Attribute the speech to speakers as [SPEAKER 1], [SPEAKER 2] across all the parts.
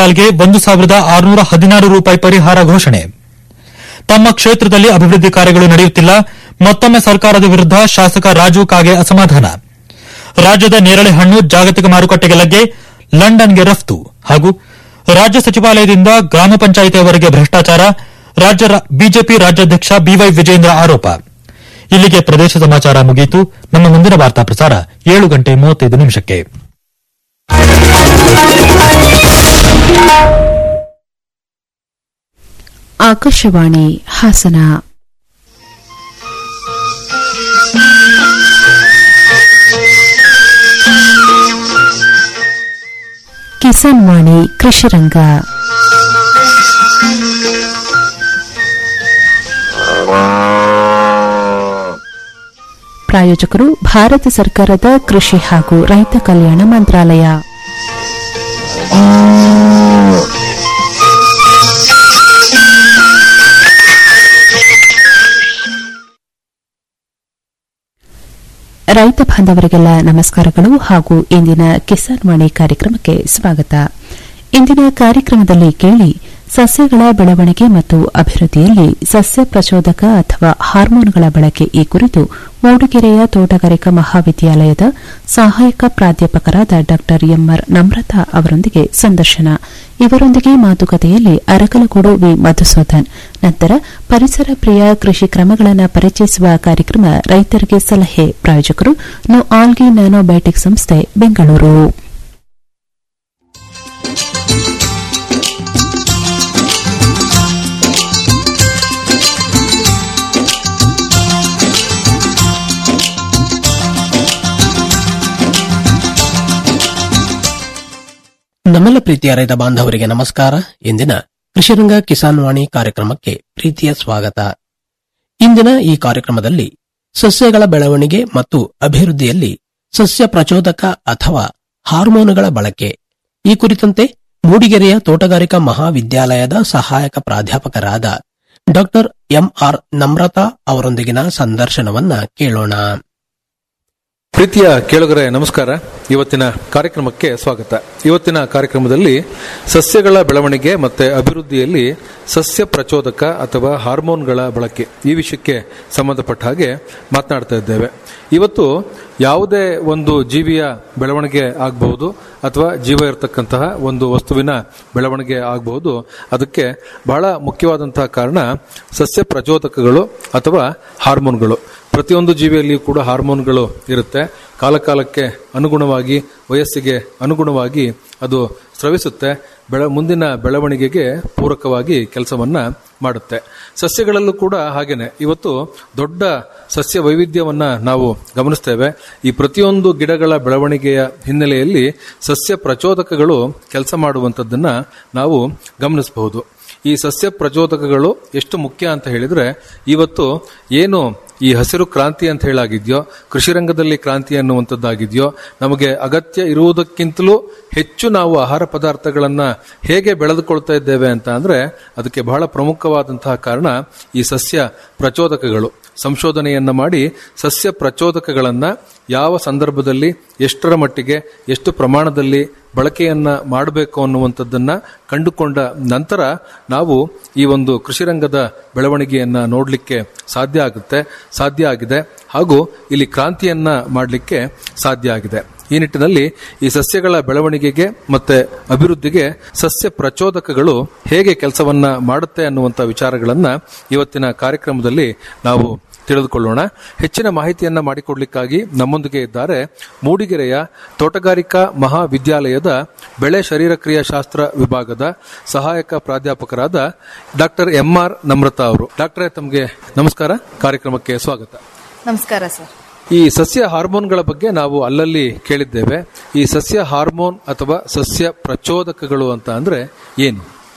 [SPEAKER 1] ಕ್ವಿಂಟಾಲ್ಗೆ ಒಂದು ಸಾವಿರದ ಆರುನೂರ ಹದಿನಾರು ರೂಪಾಯಿ ಪರಿಹಾರ ಘೋಷಣೆ ತಮ್ಮ ಕ್ಷೇತ್ರದಲ್ಲಿ ಅಭಿವೃದ್ಧಿ ಕಾರ್ಯಗಳು ನಡೆಯುತ್ತಿಲ್ಲ ಮತ್ತೊಮ್ಮೆ ಸರ್ಕಾರದ ವಿರುದ್ಧ ಶಾಸಕ ರಾಜು ಕಾಗೆ ಅಸಮಾಧಾನ ರಾಜ್ಯದ ನೇರಳೆ ಹಣ್ಣು ಜಾಗತಿಕ ಮಾರುಕಟ್ಟೆಗೆ ಲಗ್ಗೆ ಲಂಡನ್ಗೆ ರಫ್ತು ಹಾಗೂ ರಾಜ್ಯ ಸಚಿವಾಲಯದಿಂದ ಗ್ರಾಮ ಪಂಚಾಯಿತಿಯವರೆಗೆ ಭ್ರಷ್ಟಾಚಾರ ರಾಜ್ಯ ಬಿಜೆಪಿ ರಾಜ್ಯಾಧ್ಯಕ್ಷ ಬಿವೈ ವಿಜೇಂದ್ರ ಆರೋಪ ಇಲ್ಲಿಗೆ ಪ್ರದೇಶ ಸಮಾಚಾರ ಮುಗಿಯಿತು ನಮ್ಮ ಮುಂದಿನ ವಾರ್ತಾ ಪ್ರಸಾರ ಏಳು ಗಂಟೆ ಮೂವತ್ತೈದು ನಿಮಿಷಕ್ಕೆ
[SPEAKER 2] ಆಕಾಶವಾಣಿ ಹಾಸನ ಕಿಸಾನ್ ವಾಣಿ ಕೃಷಿರಂಗ ಪ್ರಾಯೋಜಕರು ಭಾರತ ಸರ್ಕಾರದ ಕೃಷಿ ಹಾಗೂ ರೈತ ಕಲ್ಯಾಣ ಮಂತ್ರಾಲಯ ರೈತ ಬಾಂಧವರಿಗೆಲ್ಲ ನಮಸ್ಕಾರಗಳು ಹಾಗೂ ಇಂದಿನ ಕಿಸಾನ್ ವಾಣಿ ಕಾರ್ಯಕ್ರಮಕ್ಕೆ ಸ್ವಾಗತ ಇಂದಿನ ಕಾರ್ಯಕ್ರಮದಲ್ಲಿ ಕೇಳಿ ಸಸ್ಯಗಳ ಬೆಳವಣಿಗೆ ಮತ್ತು ಅಭಿವೃದ್ಧಿಯಲ್ಲಿ ಸಸ್ಯ ಪ್ರಚೋದಕ ಅಥವಾ ಹಾರ್ಮೋನ್ಗಳ ಬಳಕೆ ಈ ಕುರಿತು ಮೂಡಿಗೆರೆಯ ತೋಟಗಾರಿಕಾ ಮಹಾವಿದ್ಯಾಲಯದ ಸಹಾಯಕ ಪ್ರಾಧ್ಯಾಪಕರಾದ ಡಾ ಎಂಆರ್ ನಮ್ರತಾ ಅವರೊಂದಿಗೆ ಸಂದರ್ಶನ ಇವರೊಂದಿಗೆ ಮಾತುಕತೆಯಲ್ಲಿ ಅರಕಲಗೂಡು ವಿ ಮಧುಸೂದನ್ ನಂತರ ಪರಿಸರ ಪ್ರಿಯ ಕೃಷಿ ಕ್ರಮಗಳನ್ನು ಪರಿಚಯಿಸುವ ಕಾರ್ಯಕ್ರಮ ರೈತರಿಗೆ ಸಲಹೆ ಪ್ರಾಯೋಜಕರು ನೋ ಆಲ್ಗಿ ನ್ಯಾನೋಬಯೋಟಿಕ್ ಸಂಸ್ಥೆ ಬೆಂಗಳೂರು
[SPEAKER 3] ನಮ್ಮೆಲ್ಲ ಪ್ರೀತಿಯ ರೈತ ಬಾಂಧವರಿಗೆ ನಮಸ್ಕಾರ ಇಂದಿನ ಕೃಷಿರಂಗ ಕಿಸಾನ್ ವಾಣಿ ಕಾರ್ಯಕ್ರಮಕ್ಕೆ ಪ್ರೀತಿಯ ಸ್ವಾಗತ ಇಂದಿನ ಈ ಕಾರ್ಯಕ್ರಮದಲ್ಲಿ ಸಸ್ಯಗಳ ಬೆಳವಣಿಗೆ ಮತ್ತು ಅಭಿವೃದ್ಧಿಯಲ್ಲಿ ಸಸ್ಯ ಪ್ರಚೋದಕ ಅಥವಾ ಹಾರ್ಮೋನುಗಳ ಬಳಕೆ ಈ ಕುರಿತಂತೆ ಮೂಡಿಗೆರೆಯ ತೋಟಗಾರಿಕಾ ಮಹಾವಿದ್ಯಾಲಯದ ಸಹಾಯಕ ಪ್ರಾಧ್ಯಾಪಕರಾದ ಡಾಕ್ಟರ್ ಎಂಆರ್ ನಮ್ರತಾ ಅವರೊಂದಿಗಿನ ಸಂದರ್ಶನವನ್ನ ಕೇಳೋಣ
[SPEAKER 4] ಪ್ರೀತಿಯ ಕೇಳುಗರೆ ನಮಸ್ಕಾರ ಇವತ್ತಿನ ಕಾರ್ಯಕ್ರಮಕ್ಕೆ ಸ್ವಾಗತ ಇವತ್ತಿನ ಕಾರ್ಯಕ್ರಮದಲ್ಲಿ ಸಸ್ಯಗಳ ಬೆಳವಣಿಗೆ ಮತ್ತೆ ಅಭಿವೃದ್ಧಿಯಲ್ಲಿ ಸಸ್ಯ ಪ್ರಚೋದಕ ಅಥವಾ ಹಾರ್ಮೋನ್ಗಳ ಬಳಕೆ ಈ ವಿಷಯಕ್ಕೆ ಸಂಬಂಧಪಟ್ಟ ಹಾಗೆ ಮಾತನಾಡ್ತಾ ಇದ್ದೇವೆ ಇವತ್ತು ಯಾವುದೇ ಒಂದು ಜೀವಿಯ ಬೆಳವಣಿಗೆ ಆಗಬಹುದು ಅಥವಾ ಜೀವ ಇರತಕ್ಕಂತಹ ಒಂದು ವಸ್ತುವಿನ ಬೆಳವಣಿಗೆ ಆಗಬಹುದು ಅದಕ್ಕೆ ಬಹಳ ಮುಖ್ಯವಾದಂತಹ ಕಾರಣ ಸಸ್ಯ ಪ್ರಚೋದಕಗಳು ಅಥವಾ ಹಾರ್ಮೋನ್ಗಳು ಪ್ರತಿಯೊಂದು ಜೀವಿಯಲ್ಲಿಯೂ ಕೂಡ ಹಾರ್ಮೋನ್ಗಳು ಇರುತ್ತೆ ಕಾಲಕಾಲಕ್ಕೆ ಅನುಗುಣವಾಗಿ ವಯಸ್ಸಿಗೆ ಅನುಗುಣವಾಗಿ ಅದು ಸ್ರವಿಸುತ್ತೆ ಬೆಳ ಮುಂದಿನ ಬೆಳವಣಿಗೆಗೆ ಪೂರಕವಾಗಿ ಕೆಲಸವನ್ನ ಮಾಡುತ್ತೆ ಸಸ್ಯಗಳಲ್ಲೂ ಕೂಡ ಹಾಗೇನೆ ಇವತ್ತು ದೊಡ್ಡ ಸಸ್ಯ ವೈವಿಧ್ಯವನ್ನ ನಾವು ಗಮನಿಸ್ತೇವೆ ಈ ಪ್ರತಿಯೊಂದು ಗಿಡಗಳ ಬೆಳವಣಿಗೆಯ ಹಿನ್ನೆಲೆಯಲ್ಲಿ ಸಸ್ಯ ಪ್ರಚೋದಕಗಳು ಕೆಲಸ ಮಾಡುವಂಥದ್ದನ್ನ ನಾವು ಗಮನಿಸಬಹುದು ಈ ಸಸ್ಯ ಪ್ರಚೋದಕಗಳು ಎಷ್ಟು ಮುಖ್ಯ ಅಂತ ಹೇಳಿದ್ರೆ ಇವತ್ತು ಏನು ಈ ಹಸಿರು ಕ್ರಾಂತಿ ಅಂತ ಹೇಳಾಗಿದ್ಯೋ ಕೃಷಿ ರಂಗದಲ್ಲಿ ಕ್ರಾಂತಿ ಅನ್ನುವಂಥದ್ದಾಗಿದೆಯೋ ನಮಗೆ ಅಗತ್ಯ ಇರುವುದಕ್ಕಿಂತಲೂ ಹೆಚ್ಚು ನಾವು ಆಹಾರ ಪದಾರ್ಥಗಳನ್ನ ಹೇಗೆ ಬೆಳೆದುಕೊಳ್ತಾ ಇದ್ದೇವೆ ಅಂತ ಅಂದ್ರೆ ಅದಕ್ಕೆ ಬಹಳ ಪ್ರಮುಖವಾದಂತಹ ಕಾರಣ ಈ ಸಸ್ಯ ಪ್ರಚೋದಕಗಳು ಸಂಶೋಧನೆಯನ್ನ ಮಾಡಿ ಸಸ್ಯ ಪ್ರಚೋದಕಗಳನ್ನ ಯಾವ ಸಂದರ್ಭದಲ್ಲಿ ಎಷ್ಟರ ಮಟ್ಟಿಗೆ ಎಷ್ಟು ಪ್ರಮಾಣದಲ್ಲಿ ಬಳಕೆಯನ್ನ ಮಾಡಬೇಕು ಅನ್ನುವಂಥದ್ದನ್ನ ಕಂಡುಕೊಂಡ ನಂತರ ನಾವು ಈ ಒಂದು ಕೃಷಿ ರಂಗದ ಬೆಳವಣಿಗೆಯನ್ನ ನೋಡಲಿಕ್ಕೆ ಸಾಧ್ಯ ಆಗುತ್ತೆ ಸಾಧ್ಯ ಆಗಿದೆ ಹಾಗೂ ಇಲ್ಲಿ ಕ್ರಾಂತಿಯನ್ನ ಮಾಡಲಿಕ್ಕೆ ಸಾಧ್ಯ ಆಗಿದೆ ಈ ನಿಟ್ಟಿನಲ್ಲಿ ಈ ಸಸ್ಯಗಳ ಬೆಳವಣಿಗೆಗೆ ಮತ್ತೆ ಅಭಿವೃದ್ಧಿಗೆ ಸಸ್ಯ ಪ್ರಚೋದಕಗಳು ಹೇಗೆ ಕೆಲಸವನ್ನ ಮಾಡುತ್ತೆ ಅನ್ನುವಂಥ ವಿಚಾರಗಳನ್ನ ಇವತ್ತಿನ ಕಾರ್ಯಕ್ರಮದಲ್ಲಿ ನಾವು ತಿಳಿದುಕೊಳ್ಳೋಣ ಹೆಚ್ಚಿನ ಮಾಹಿತಿಯನ್ನ ಮಾಡಿಕೊಡ್ಲಿಕ್ಕಾಗಿ ನಮ್ಮೊಂದಿಗೆ ಇದ್ದಾರೆ ಮೂಡಿಗೆರೆಯ ತೋಟಗಾರಿಕಾ ಮಹಾವಿದ್ಯಾಲಯದ ಬೆಳೆ ಶರೀರ ಕ್ರಿಯಾಶಾಸ್ತ್ರ ವಿಭಾಗದ ಸಹಾಯಕ ಪ್ರಾಧ್ಯಾಪಕರಾದ ಡಾಕ್ಟರ್ ಎಂಆರ್ ನಮ್ರತಾ ಅವರು ಡಾಕ್ಟರೇ ತಮಗೆ ನಮಸ್ಕಾರ ಕಾರ್ಯಕ್ರಮಕ್ಕೆ ಸ್ವಾಗತ
[SPEAKER 5] ನಮಸ್ಕಾರ ಸರ್
[SPEAKER 4] ಈ ಸಸ್ಯ ಹಾರ್ಮೋನ್ಗಳ ಬಗ್ಗೆ ನಾವು ಅಲ್ಲಲ್ಲಿ ಕೇಳಿದ್ದೇವೆ ಈ ಸಸ್ಯ ಹಾರ್ಮೋನ್ ಅಥವಾ ಸಸ್ಯ ಪ್ರಚೋದಕಗಳು ಅಂತ ಅಂದ್ರೆ ಏನು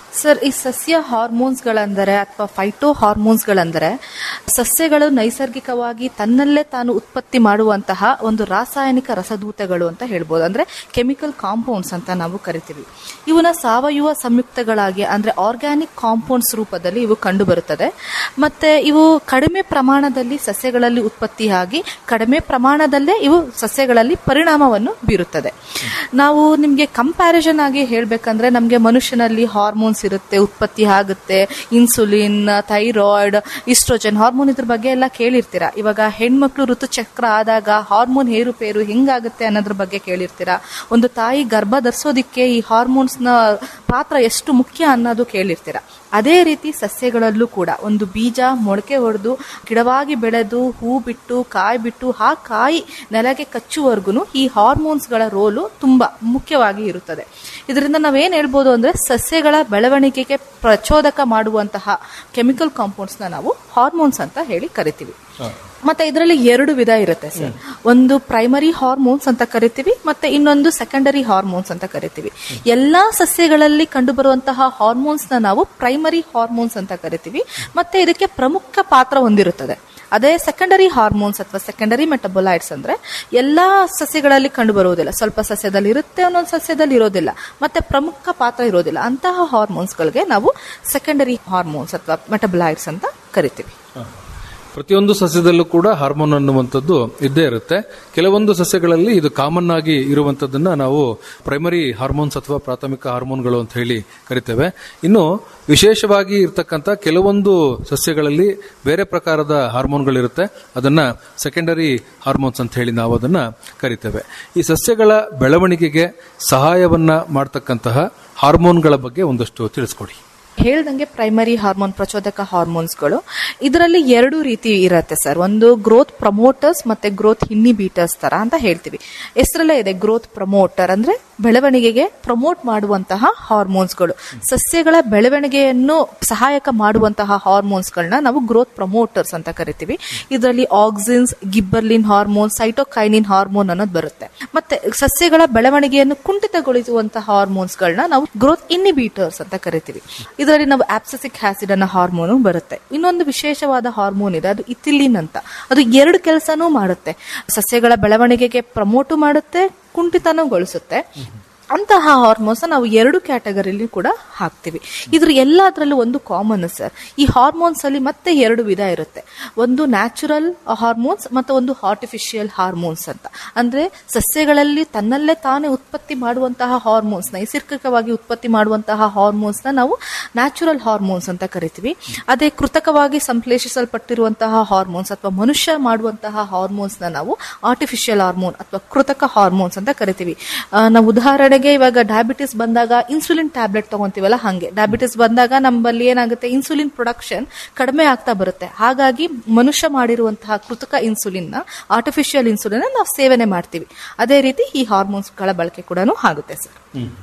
[SPEAKER 5] ಸರ್ ಈ ಸಸ್ಯ ಹಾರ್ಮೋನ್ಸ್ಗಳೆಂದರೆ ಅಥವಾ ಫೈಟೋ ಹಾರ್ಮೋನ್ಸ್ಗಳೆಂದರೆ ಸಸ್ಯಗಳು ನೈಸರ್ಗಿಕವಾಗಿ ತನ್ನಲ್ಲೇ ತಾನು ಉತ್ಪತ್ತಿ ಮಾಡುವಂತಹ ಒಂದು ರಾಸಾಯನಿಕ ರಸದೂತಗಳು ಅಂತ ಹೇಳ್ಬೋದು ಅಂದ್ರೆ ಕೆಮಿಕಲ್ ಕಾಂಪೌಂಡ್ಸ್ ಅಂತ ನಾವು ಕರಿತೀವಿ ಇವನ್ನ ಸಾವಯವ ಸಂಯುಕ್ತಗಳಾಗಿ ಅಂದ್ರೆ ಆರ್ಗ್ಯಾನಿಕ್ ಕಾಂಪೌಂಡ್ಸ್ ರೂಪದಲ್ಲಿ ಇವು ಕಂಡು ಬರುತ್ತದೆ ಮತ್ತೆ ಇವು ಕಡಿಮೆ ಪ್ರಮಾಣದಲ್ಲಿ ಸಸ್ಯಗಳಲ್ಲಿ ಉತ್ಪತ್ತಿಯಾಗಿ ಕಡಿಮೆ ಪ್ರಮಾಣದಲ್ಲೇ ಇವು ಸಸ್ಯಗಳಲ್ಲಿ ಪರಿಣಾಮವನ್ನು ಬೀರುತ್ತದೆ ನಾವು ನಿಮಗೆ ಕಂಪ್ಯಾರಿಸನ್ ಆಗಿ ಹೇಳ್ಬೇಕಂದ್ರೆ ನಮಗೆ ಮನುಷ್ಯನಲ್ಲಿ ಹಾರ್ಮೋನ್ಸ್ ಇರುತ್ತೆ ಉತ್ಪತ್ತಿ ಆಗುತ್ತೆ ಇನ್ಸುಲಿನ್ ಥೈರಾಯ್ಡ್ ಇಸ್ಟ್ರೋಜನ್ ಹಾರ್ಮೋನ್ ಇದ್ರ ಬಗ್ಗೆ ಎಲ್ಲ ಕೇಳಿರ್ತೀರಾ ಇವಾಗ ಹೆಣ್ಮಕ್ಳು ಋತುಚಕ್ರ ಆದಾಗ ಹಾರ್ಮೋನ್ ಏರುಪೇರು ಹೆಂಗಾಗುತ್ತೆ ಅನ್ನೋದ್ರ ಬಗ್ಗೆ ಕೇಳಿರ್ತೀರಾ ಒಂದು ತಾಯಿ ಗರ್ಭ ಧರಿಸೋದಿಕ್ಕೆ ಈ ಹಾರ್ಮೋನ್ಸ್ನ ಪಾತ್ರ ಎಷ್ಟು ಮುಖ್ಯ ಅನ್ನೋದು ಕೇಳಿರ್ತೀರಾ ಅದೇ ರೀತಿ ಸಸ್ಯಗಳಲ್ಲೂ ಕೂಡ ಒಂದು ಬೀಜ ಮೊಳಕೆ ಹೊಡೆದು ಗಿಡವಾಗಿ ಬೆಳೆದು ಹೂ ಬಿಟ್ಟು ಕಾಯಿ ಬಿಟ್ಟು ಆ ಕಾಯಿ ನೆಲಗೆ ಕಚ್ಚುವವರೆಗೂ ಈ ಹಾರ್ಮೋನ್ಸ್ಗಳ ರೋಲು ತುಂಬಾ ಮುಖ್ಯವಾಗಿ ಇರುತ್ತದೆ ಇದರಿಂದ ನಾವೇನ್ ಹೇಳ್ಬೋದು ಅಂದ್ರೆ ಸಸ್ಯಗಳ ಬೆಳವಣಿಗೆಗೆ ಪ್ರಚೋದಕ ಮಾಡುವಂತಹ ಕೆಮಿಕಲ್ ಕಾಂಪೌಂಡ್ಸ್ನ ನಾವು ಹಾರ್ಮೋನ್ಸ್ ಅಂತ ಹೇಳಿ ಕರಿತೀವಿ ಮತ್ತೆ ಇದರಲ್ಲಿ ಎರಡು ವಿಧ ಇರುತ್ತೆ ಸರ್ ಒಂದು ಪ್ರೈಮರಿ ಹಾರ್ಮೋನ್ಸ್ ಅಂತ ಕರಿತೀವಿ ಮತ್ತೆ ಇನ್ನೊಂದು ಸೆಕೆಂಡರಿ ಹಾರ್ಮೋನ್ಸ್ ಅಂತ ಕರಿತೀವಿ ಎಲ್ಲಾ ಸಸ್ಯಗಳಲ್ಲಿ ಕಂಡುಬರುವಂತಹ ಹಾರ್ಮೋನ್ಸ್ ನ ನಾವು ಪ್ರೈಮರಿ ಹಾರ್ಮೋನ್ಸ್ ಅಂತ ಕರಿತೀವಿ ಮತ್ತೆ ಇದಕ್ಕೆ ಪ್ರಮುಖ ಪಾತ್ರ ಹೊಂದಿರುತ್ತದೆ ಅದೇ ಸೆಕೆಂಡರಿ ಹಾರ್ಮೋನ್ಸ್ ಅಥವಾ ಸೆಕೆಂಡರಿ ಮೆಟಬೊಲೈಟ್ಸ್ ಅಂದ್ರೆ ಎಲ್ಲಾ ಸಸ್ಯಗಳಲ್ಲಿ ಕಂಡು ಬರುವುದಿಲ್ಲ ಸ್ವಲ್ಪ ಸಸ್ಯದಲ್ಲಿ ಇರುತ್ತೆ ಒಂದೊಂದು ಸಸ್ಯದಲ್ಲಿ ಇರೋದಿಲ್ಲ ಮತ್ತೆ ಪ್ರಮುಖ ಪಾತ್ರ ಇರೋದಿಲ್ಲ ಅಂತಹ ಹಾರ್ಮೋನ್ಸ್ಗಳಿಗೆ ನಾವು ಸೆಕೆಂಡರಿ ಹಾರ್ಮೋನ್ಸ್ ಅಥವಾ ಮೆಟಬೊಲೈಟ್ಸ್ ಅಂತ ಕರಿತೀವಿ
[SPEAKER 4] ಪ್ರತಿಯೊಂದು ಸಸ್ಯದಲ್ಲೂ ಕೂಡ ಹಾರ್ಮೋನ್ ಅನ್ನುವಂಥದ್ದು ಇದ್ದೇ ಇರುತ್ತೆ ಕೆಲವೊಂದು ಸಸ್ಯಗಳಲ್ಲಿ ಇದು ಕಾಮನ್ ಆಗಿ ಇರುವಂತದ್ದನ್ನ ನಾವು ಪ್ರೈಮರಿ ಹಾರ್ಮೋನ್ಸ್ ಅಥವಾ ಪ್ರಾಥಮಿಕ ಹಾರ್ಮೋನ್ಗಳು ಅಂತ ಹೇಳಿ ಕರಿತೇವೆ ಇನ್ನು ವಿಶೇಷವಾಗಿ ಇರ್ತಕ್ಕಂಥ ಕೆಲವೊಂದು ಸಸ್ಯಗಳಲ್ಲಿ ಬೇರೆ ಪ್ರಕಾರದ ಹಾರ್ಮೋನ್ಗಳಿರುತ್ತೆ ಅದನ್ನ ಸೆಕೆಂಡರಿ ಹಾರ್ಮೋನ್ಸ್ ಅಂತ ಹೇಳಿ ನಾವು ಅದನ್ನ ಕರಿತೇವೆ ಈ ಸಸ್ಯಗಳ ಬೆಳವಣಿಗೆಗೆ ಸಹಾಯವನ್ನ ಮಾಡ್ತಕ್ಕಂತಹ ಹಾರ್ಮೋನ್ಗಳ ಬಗ್ಗೆ ಒಂದಷ್ಟು ತಿಳಿಸ್ಕೊಡಿ
[SPEAKER 5] ಹೇಳ್ದಂಗೆ ಪ್ರೈಮರಿ ಹಾರ್ಮೋನ್ ಪ್ರಚೋದಕ ಹಾರ್ಮೋನ್ಸ್ಗಳು ಇದರಲ್ಲಿ ಎರಡು ರೀತಿ ಇರುತ್ತೆ ಸರ್ ಒಂದು ಗ್ರೋತ್ ಪ್ರಮೋಟರ್ಸ್ ಮತ್ತೆ ಗ್ರೋತ್ ಇನ್ಹಿಬಿಟರ್ಸ್ ತರ ಅಂತ ಹೇಳ್ತೀವಿ ಹೆಸರಲ್ಲೇ ಇದೆ ಗ್ರೋತ್ ಪ್ರಮೋಟರ್ ಅಂದ್ರೆ ಬೆಳವಣಿಗೆಗೆ ಪ್ರಮೋಟ್ ಮಾಡುವಂತಹ ಹಾರ್ಮೋನ್ಸ್ಗಳು ಸಸ್ಯಗಳ ಬೆಳವಣಿಗೆಯನ್ನು ಸಹಾಯಕ ಮಾಡುವಂತಹ ಹಾರ್ಮೋನ್ಸ್ಗಳನ್ನ ನಾವು ಗ್ರೋತ್ ಪ್ರಮೋಟರ್ಸ್ ಅಂತ ಕರಿತೀವಿ ಇದರಲ್ಲಿ auxins gibberellin hormone cytokinin hormone ಅನ್ನೋದು ಬರುತ್ತೆ ಮತ್ತೆ ಸಸ್ಯಗಳ ಬೆಳವಣಿಗೆಯನ್ನು ಕುಂಠಿತಗೊಳಿಸುವಂತಹ ಹಾರ್ಮೋನ್ಸ್ಗಳನ್ನ ನಾವು ಗ್ರೋತ್ ಇನ್ಹಿಬಿಟರ್ಸ್ ಅಂತ ಕರಿತೀವಿ ಇದರಲ್ಲಿ ನಾವು ಆಪ್ಸಸಿಕ್ ಆಸಿಡ್ ಅನ್ನೋ ಹಾರ್ಮೋನು ಬರುತ್ತೆ ಇನ್ನೊಂದು ವಿಶೇಷವಾದ ಹಾರ್ಮೋನ್ ಇದೆ ಅದು ಇಥಿಲಿನ್ ಅಂತ ಅದು ಎರಡು ಕೆಲಸನೂ ಮಾಡುತ್ತೆ ಸಸ್ಯಗಳ ಬೆಳವಣಿಗೆಗೆ ಪ್ರಮೋಟು ಮಾಡುತ್ತೆ ಕುಂಠಿತನಗೊಳಿಸುತ್ತೆ ಅಂತಹ ಹಾರ್ಮೋನ್ಸ್ ನಾವು ಎರಡು ಕ್ಯಾಟಗರಿಲಿ ಕೂಡ ಹಾಕ್ತಿವಿ ಇದ್ರ ಎಲ್ಲದರಲ್ಲೂ ಒಂದು ಕಾಮನ್ ಸರ್ ಈ ಹಾರ್ಮೋನ್ಸ್ ಅಲ್ಲಿ ಮತ್ತೆ ಎರಡು ವಿಧ ಇರುತ್ತೆ ಒಂದು ನ್ಯಾಚುರಲ್ ಹಾರ್ಮೋನ್ಸ್ ಮತ್ತು ಒಂದು ಆರ್ಟಿಫಿಷಿಯಲ್ ಹಾರ್ಮೋನ್ಸ್ ಅಂತ ಅಂದ್ರೆ ಸಸ್ಯಗಳಲ್ಲಿ ತನ್ನಲ್ಲೇ ತಾನೇ ಉತ್ಪತ್ತಿ ಮಾಡುವಂತಹ ಹಾರ್ಮೋನ್ಸ್ ನೈಸರ್ಗಿಕವಾಗಿ ಉತ್ಪತ್ತಿ ಮಾಡುವಂತಹ ಹಾರ್ಮೋನ್ಸ್ ನ ನಾವು ನ್ಯಾಚುರಲ್ ಹಾರ್ಮೋನ್ಸ್ ಅಂತ ಕರಿತೀವಿ ಅದೇ ಕೃತಕವಾಗಿ ಸಂಶ್ಲೇಷಿಸಲ್ಪಟ್ಟಿರುವಂತಹ ಹಾರ್ಮೋನ್ಸ್ ಅಥವಾ ಮನುಷ್ಯ ಮಾಡುವಂತಹ ಹಾರ್ಮೋನ್ಸ್ ನ ನಾವು ಆರ್ಟಿಫಿಷಿಯಲ್ ಹಾರ್ಮೋನ್ ಅಥವಾ ಕೃತಕ ಹಾರ್ಮೋನ್ಸ್ ಅಂತ ಕರಿತೀವಿ ಆ, ನಾವು ಉದಾಹರಣೆಗೆ ಇವಾಗ ಡಯಾಬಿಟಿಸ್ ಬಂದಾಗ ಇನ್ಸುಲಿನ್ ಟ್ಯಾಬ್ಲೆಟ್ ತಗೊಂತೀವಲ್ಲ ಹಾಗೆ ಡಯಾಬಿಟಿಸ್ ಬಂದಾಗ ನಮ್ಮಲ್ಲಿ ಏನಾಗುತ್ತೆ ಇನ್ಸುಲಿನ್ ಪ್ರೊಡಕ್ಷನ್ ಕಡಿಮೆ ಆಗ್ತಾ ಬರುತ್ತೆ ಹಾಗಾಗಿ ಮನುಷ್ಯ ಮಾಡಿರುವಂತಹ ಕೃತಕ ಇನ್ಸುಲಿನ್ ನ ಆರ್ಟಿಫಿಷಿಯಲ್ ಇನ್ಸುಲಿನ್ ನಾವು ಸೇವನೆ ಮಾಡ್ತೀವಿ ಅದೇ ರೀತಿ ಈ ಹಾರ್ಮೋನ್ಸ್ಗಳ ಬಳಕೆ ಕೂಡ ಆಗುತ್ತೆ ಸರ್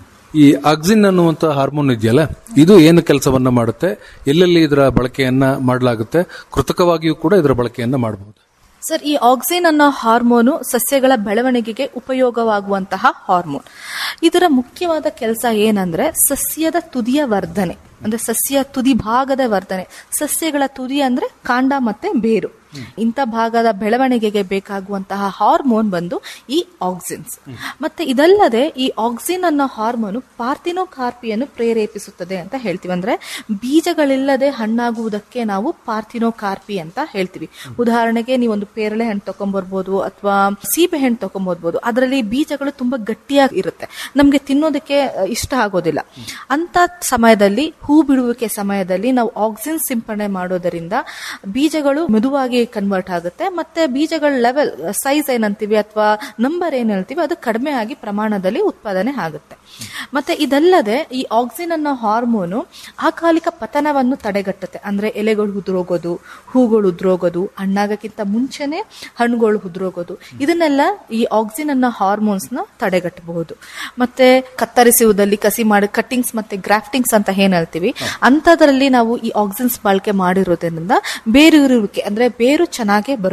[SPEAKER 4] ಈ ಆಕ್ಸಿನ್ ಅನ್ನುವಂತ ಹಾರ್ಮೋನ್ ಇದೆಯಲ್ಲ ಇದು ಏನು ಕೆಲಸವನ್ನ ಮಾಡುತ್ತೆ ಎಲ್ಲೆಲ್ಲಿ ಇದರ ಬಳಕೆಯನ್ನ ಮಾಡಲಾಗುತ್ತೆ ಕೃತಕವಾಗಿಯೂ ಕೂಡ ಇದರ ಬಳಕೆಯನ್ನ ಮಾಡಬಹುದು
[SPEAKER 5] ಸರ್ ಈ ಆಕ್ಸಿನ್ ಅನ್ನೋ ಹಾರ್ಮೋನು ಸಸ್ಯಗಳ ಬೆಳವಣಿಗೆಗೆ ಉಪಯೋಗವಾಗುವಂತಹ ಹಾರ್ಮೋನ್ ಇದರ ಮುಖ್ಯವಾದ ಕೆಲಸ ಏನಂದ್ರೆ ಸಸ್ಯದ ತುದಿಯ ವರ್ಧನೆ ಅಂದ್ರೆ ಸಸ್ಯ ತುದಿ ಭಾಗದ ವರ್ಧನೆ ಸಸ್ಯಗಳ ತುದಿ ಅಂದ್ರೆ ಕಾಂಡ ಮತ್ತೆ ಬೇರು ಇಂಥ ಭಾಗದ ಬೆಳವಣಿಗೆಗೆ ಬೇಕಾಗುವಂತಹ ಹಾರ್ಮೋನ್ ಬಂದು ಈ ಆಕ್ಸಿನ್ಸ್ ಮತ್ತೆ ಇದಲ್ಲದೆ ಈ ಆಕ್ಸಿನ್ ಅನ್ನೋ ಹಾರ್ಮೋನು ಪಾರ್ಥಿನೋಕಾರ್ಪಿಯನ್ನು ಪ್ರೇರೇಪಿಸುತ್ತದೆ ಅಂತ ಹೇಳ್ತೀವಿ ಅಂದ್ರೆ ಬೀಜಗಳಿಲ್ಲದೆ ಹಣ್ಣಾಗುವುದಕ್ಕೆ ನಾವು ಪಾರ್ಥಿನೋಕಾರ್ಪಿ ಅಂತ ಹೇಳ್ತೀವಿ ಉದಾಹರಣೆಗೆ ನೀವೊಂದು ಪೇರಳೆ ಹಣ್ಣು ತಗೊಂಡ್ಬರ್ಬೋದು ಅಥವಾ ಸೀಬೆ ಹಣ್ಣು ತಗೊಂಡ್ಬರ್ಬೋದು ಅದರಲ್ಲಿ ಬೀಜಗಳು ತುಂಬಾ ಗಟ್ಟಿಯಾಗಿ ಇರುತ್ತೆ ನಮ್ಗೆ ತಿನ್ನೋದಕ್ಕೆ ಅ, ಇಷ್ಟ ಆಗೋದಿಲ್ಲ ಅಂತ ಸಮಯದಲ್ಲಿ ಹೂ ಬಿಡುವಿಕೆ ಸಮಯದಲ್ಲಿ ನಾವು ಆಕ್ಸಿನ್ ಸಿಂಪಡಣೆ ಮಾಡೋದರಿಂದ ಬೀಜಗಳು ಮೆದುವಾಗಿ ಕನ್ವರ್ಟ್ ಆಗುತ್ತೆ ಮತ್ತೆ ಬೀಜಗಳ ಲೆವೆಲ್ ಸೈಜ್ ಏನಂತೀವಿ ಅಥವಾ ನಂಬರ್ ಏನ್ ಹೇಳ್ತೀವಿ ಅದು ಕಡಿಮೆ ಆಗಿ ಪ್ರಮಾಣದಲ್ಲಿ ಉತ್ಪಾದನೆ ಆಗುತ್ತೆ ಮತ್ತೆ ಇದಲ್ಲದೆ ಈ ಆಕ್ಸಿನ್ ಅನ್ನೋ ಹಾರ್ಮೋನು ಅಕಾಲಿಕ ಪತನವನ್ನು ತಡೆಗಟ್ಟುತ್ತೆ ಅಂದ್ರೆ ಎಲೆಗಳು ಉದುರೋಗೋದು ಹೂಗಳು ಉದುರೋಗೋದು ಹಣ್ಣಾಗಕ್ಕಿಂತ ಮುಂಚೆನೆ ಹಣ್ಣುಗಳು ಉದುರೋಗೋದು ಇದನ್ನೆಲ್ಲ ಈ ಆಕ್ಸಿನ್ ಅನ್ನೋ ಹಾರ್ಮೋನ್ಸ್ ನ ತಡೆಗಟ್ಟಬಹುದು ಮತ್ತೆ ಕತ್ತರಿಸುವುದಲ್ಲಿ ಕಸಿ ಮಾಡಿ ಕಟ್ಟಿಂಗ್ಸ್ ಮತ್ತೆ ಗ್ರಾಫ್ಟಿಂಗ್ಸ್ ಅಂತ ಏನ್ ಹೇಳ್ತೀವಿ ಅಂತದ್ರಲ್ಲಿ ನಾವು ಈ ಆಕ್ಸಿನ್ಸ್ ಬಳಕೆ ಮಾಡಿರೋದ್ರಿಂದ ಬೇರೂರುವಿಕೆ ಅಂದ್ರೆ ಬೇರು ಚೆನ್ನಾಗೇ ಬರುತ್ತೆ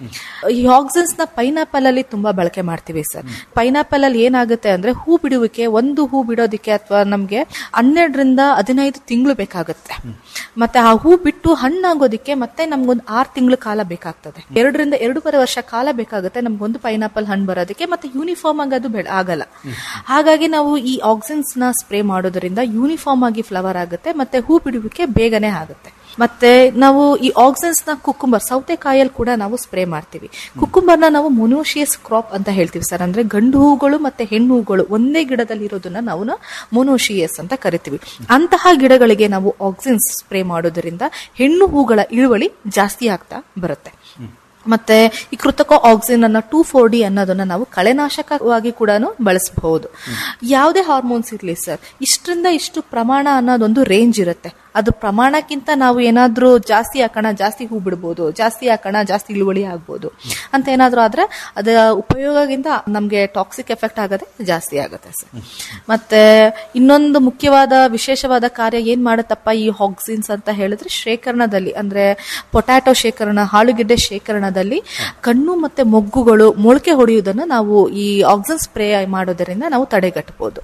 [SPEAKER 5] ಈ ಆಕ್ಸಿನ್ಸ್ ನ ಪೈನಾಪಲ್ ಅಲ್ಲಿ ತುಂಬಾ ಬಳಕೆ ಮಾಡ್ತೀವಿ ಸರ್ ಪೈನಾಪಲ್ ಅಲ್ಲಿ ಏನಾಗುತ್ತೆ ಅಂದ್ರೆ ಹೂ ಬಿಡುವಿಕೆ ಒಂದು ಹೂ ಬಿಡೋದಿಕ್ಕೆ ಅಥವಾ ನಮ್ಗೆ ಹನ್ನೆರಡರಿಂದ ಹದಿನೈದು ತಿಂಗಳು ಬೇಕಾಗುತ್ತೆ ಮತ್ತೆ ಆ ಹೂ ಬಿಟ್ಟು ಹಣ್ಣಾಗೋದಿಕ್ಕೆ ಮತ್ತೆ ನಮ್ಗೊಂದು ಆರು ತಿಂಗಳು ಕಾಲ ಬೇಕಾಗ್ತದೆ ಎರಡರಿಂದ ಎರಡೂವರೆ ವರ್ಷ ಕಾಲ ಬೇಕಾಗುತ್ತೆ ನಮ್ಗೊಂದು ಪೈನಾಪಲ್ ಹಣ್ಣು ಬರೋದಕ್ಕೆ ಮತ್ತೆ ಯೂನಿಫಾರ್ಮ್ ಆಗಿ ಅದು ಬೆಳ ಆಗಲ್ಲ ಹಾಗಾಗಿ ನಾವು ಈ ಆಕ್ಸಿನ್ಸ್ ನ ಸ್ಪ್ರೇ ಮಾಡೋದ್ರಿಂದ ಯೂನಿಫಾರ್ಮ್ ಆಗಿ ಫ್ಲವರ್ ಆಗುತ್ತೆ ಮತ್ತೆ ಹೂ ಬಿಡುವಿಕೆ ಬೇಗನೆ ಆಗುತ್ತೆ ಮತ್ತೆ ನಾವು ಈ ಆಕ್ಸಿನ್ಸ್ ನ ಕುಕ್ಕುಂಬರ್ ಸೌತೆಕಾಯಲ್ಲಿ ಕೂಡ ನಾವು ಸ್ಪ್ರೇ ಮಾಡ್ತೀವಿ ಕುಕ್ಕುಂಬರ್ನ ನಾವು ಮೊನೋಶಿಯಸ್ ಕ್ರಾಪ್ ಅಂತ ಹೇಳ್ತೀವಿ ಸರ್ ಅಂದ್ರೆ ಗಂಡು ಹೂಗಳು ಮತ್ತೆ ಹೆಣ್ಣು ಹೂಗಳು ಒಂದೇ ಗಿಡದಲ್ಲಿ ಇರೋದನ್ನ ನಾವು ಮೊನೋಶಿಯಸ್ ಅಂತ ಕರಿತೀವಿ ಅಂತಹ ಗಿಡಗಳಿಗೆ ನಾವು ಆಕ್ಸಿನ್ಸ್ ಸ್ಪ್ರೇ ಮಾಡೋದ್ರಿಂದ ಹೆಣ್ಣು ಹೂಗಳ ಇಳುವಳಿ ಜಾಸ್ತಿ ಆಗ್ತಾ ಬರುತ್ತೆ ಮತ್ತೆ ಈ ಕೃತಕ ಆಕ್ಸಿನ್ ಅನ್ನ ಟೂ ಫೋರ್ ಡಿ ಅನ್ನೋದನ್ನ ನಾವು ಕಳೆನಾಶಕವಾಗಿ ಕೂಡ ಬಳಸಬಹುದು ಯಾವುದೇ ಹಾರ್ಮೋನ್ಸ್ ಇರ್ಲಿ ಸರ್ ಇಷ್ಟರಿಂದ ಇಷ್ಟು ಪ್ರಮಾಣ ಅನ್ನೋದೊಂದು ರೇಂಜ್ ಇರುತ್ತೆ ಅದು ಪ್ರಮಾಣಕ್ಕಿಂತ ನಾವು ಏನಾದ್ರೂ ಜಾಸ್ತಿ ಹಾಕೋಣ ಜಾಸ್ತಿ ಹೂ ಬಿಡ್ಬೋದು ಜಾಸ್ತಿ ಹಾಕೋಣ ಜಾಸ್ತಿ ಇಳುವಳಿ ಆಗ್ಬೋದು ಅಂತ ಏನಾದ್ರೂ ಆದ್ರೆ ಅದರ ಉಪಯೋಗದಿಂದ ನಮ್ಗೆ ಟಾಕ್ಸಿಕ್ ಎಫೆಕ್ಟ್ ಆಗೋದೇ ಜಾಸ್ತಿ ಆಗುತ್ತೆ ಸರ್ ಮತ್ತೆ ಇನ್ನೊಂದು ಮುಖ್ಯವಾದ ವಿಶೇಷವಾದ ಕಾರ್ಯ ಏನ್ ಮಾಡುತ್ತಪ್ಪ ಈ ಹಾಕ್ಸಿನ್ಸ್ ಅಂತ ಹೇಳಿದ್ರೆ ಶೇಖರಣದಲ್ಲಿ ಅಂದ್ರೆ ಪೊಟ್ಯಾಟೊ ಶೇಖರಣ ಹಾಳುಗೆಡ್ಡೆ ಶೇಖರಣದಲ್ಲಿ ಕಣ್ಣು ಮತ್ತೆ ಮೊಗ್ಗುಗಳು ಮೊಳಕೆ ಹೊಡೆಯುವುದನ್ನು ನಾವು ಈ ಆಕ್ಸಿನ್ ಸ್ಪ್ರೇ ಮಾಡೋದರಿಂದ ನಾವು ತಡೆಗಟ್ಟಬಹುದು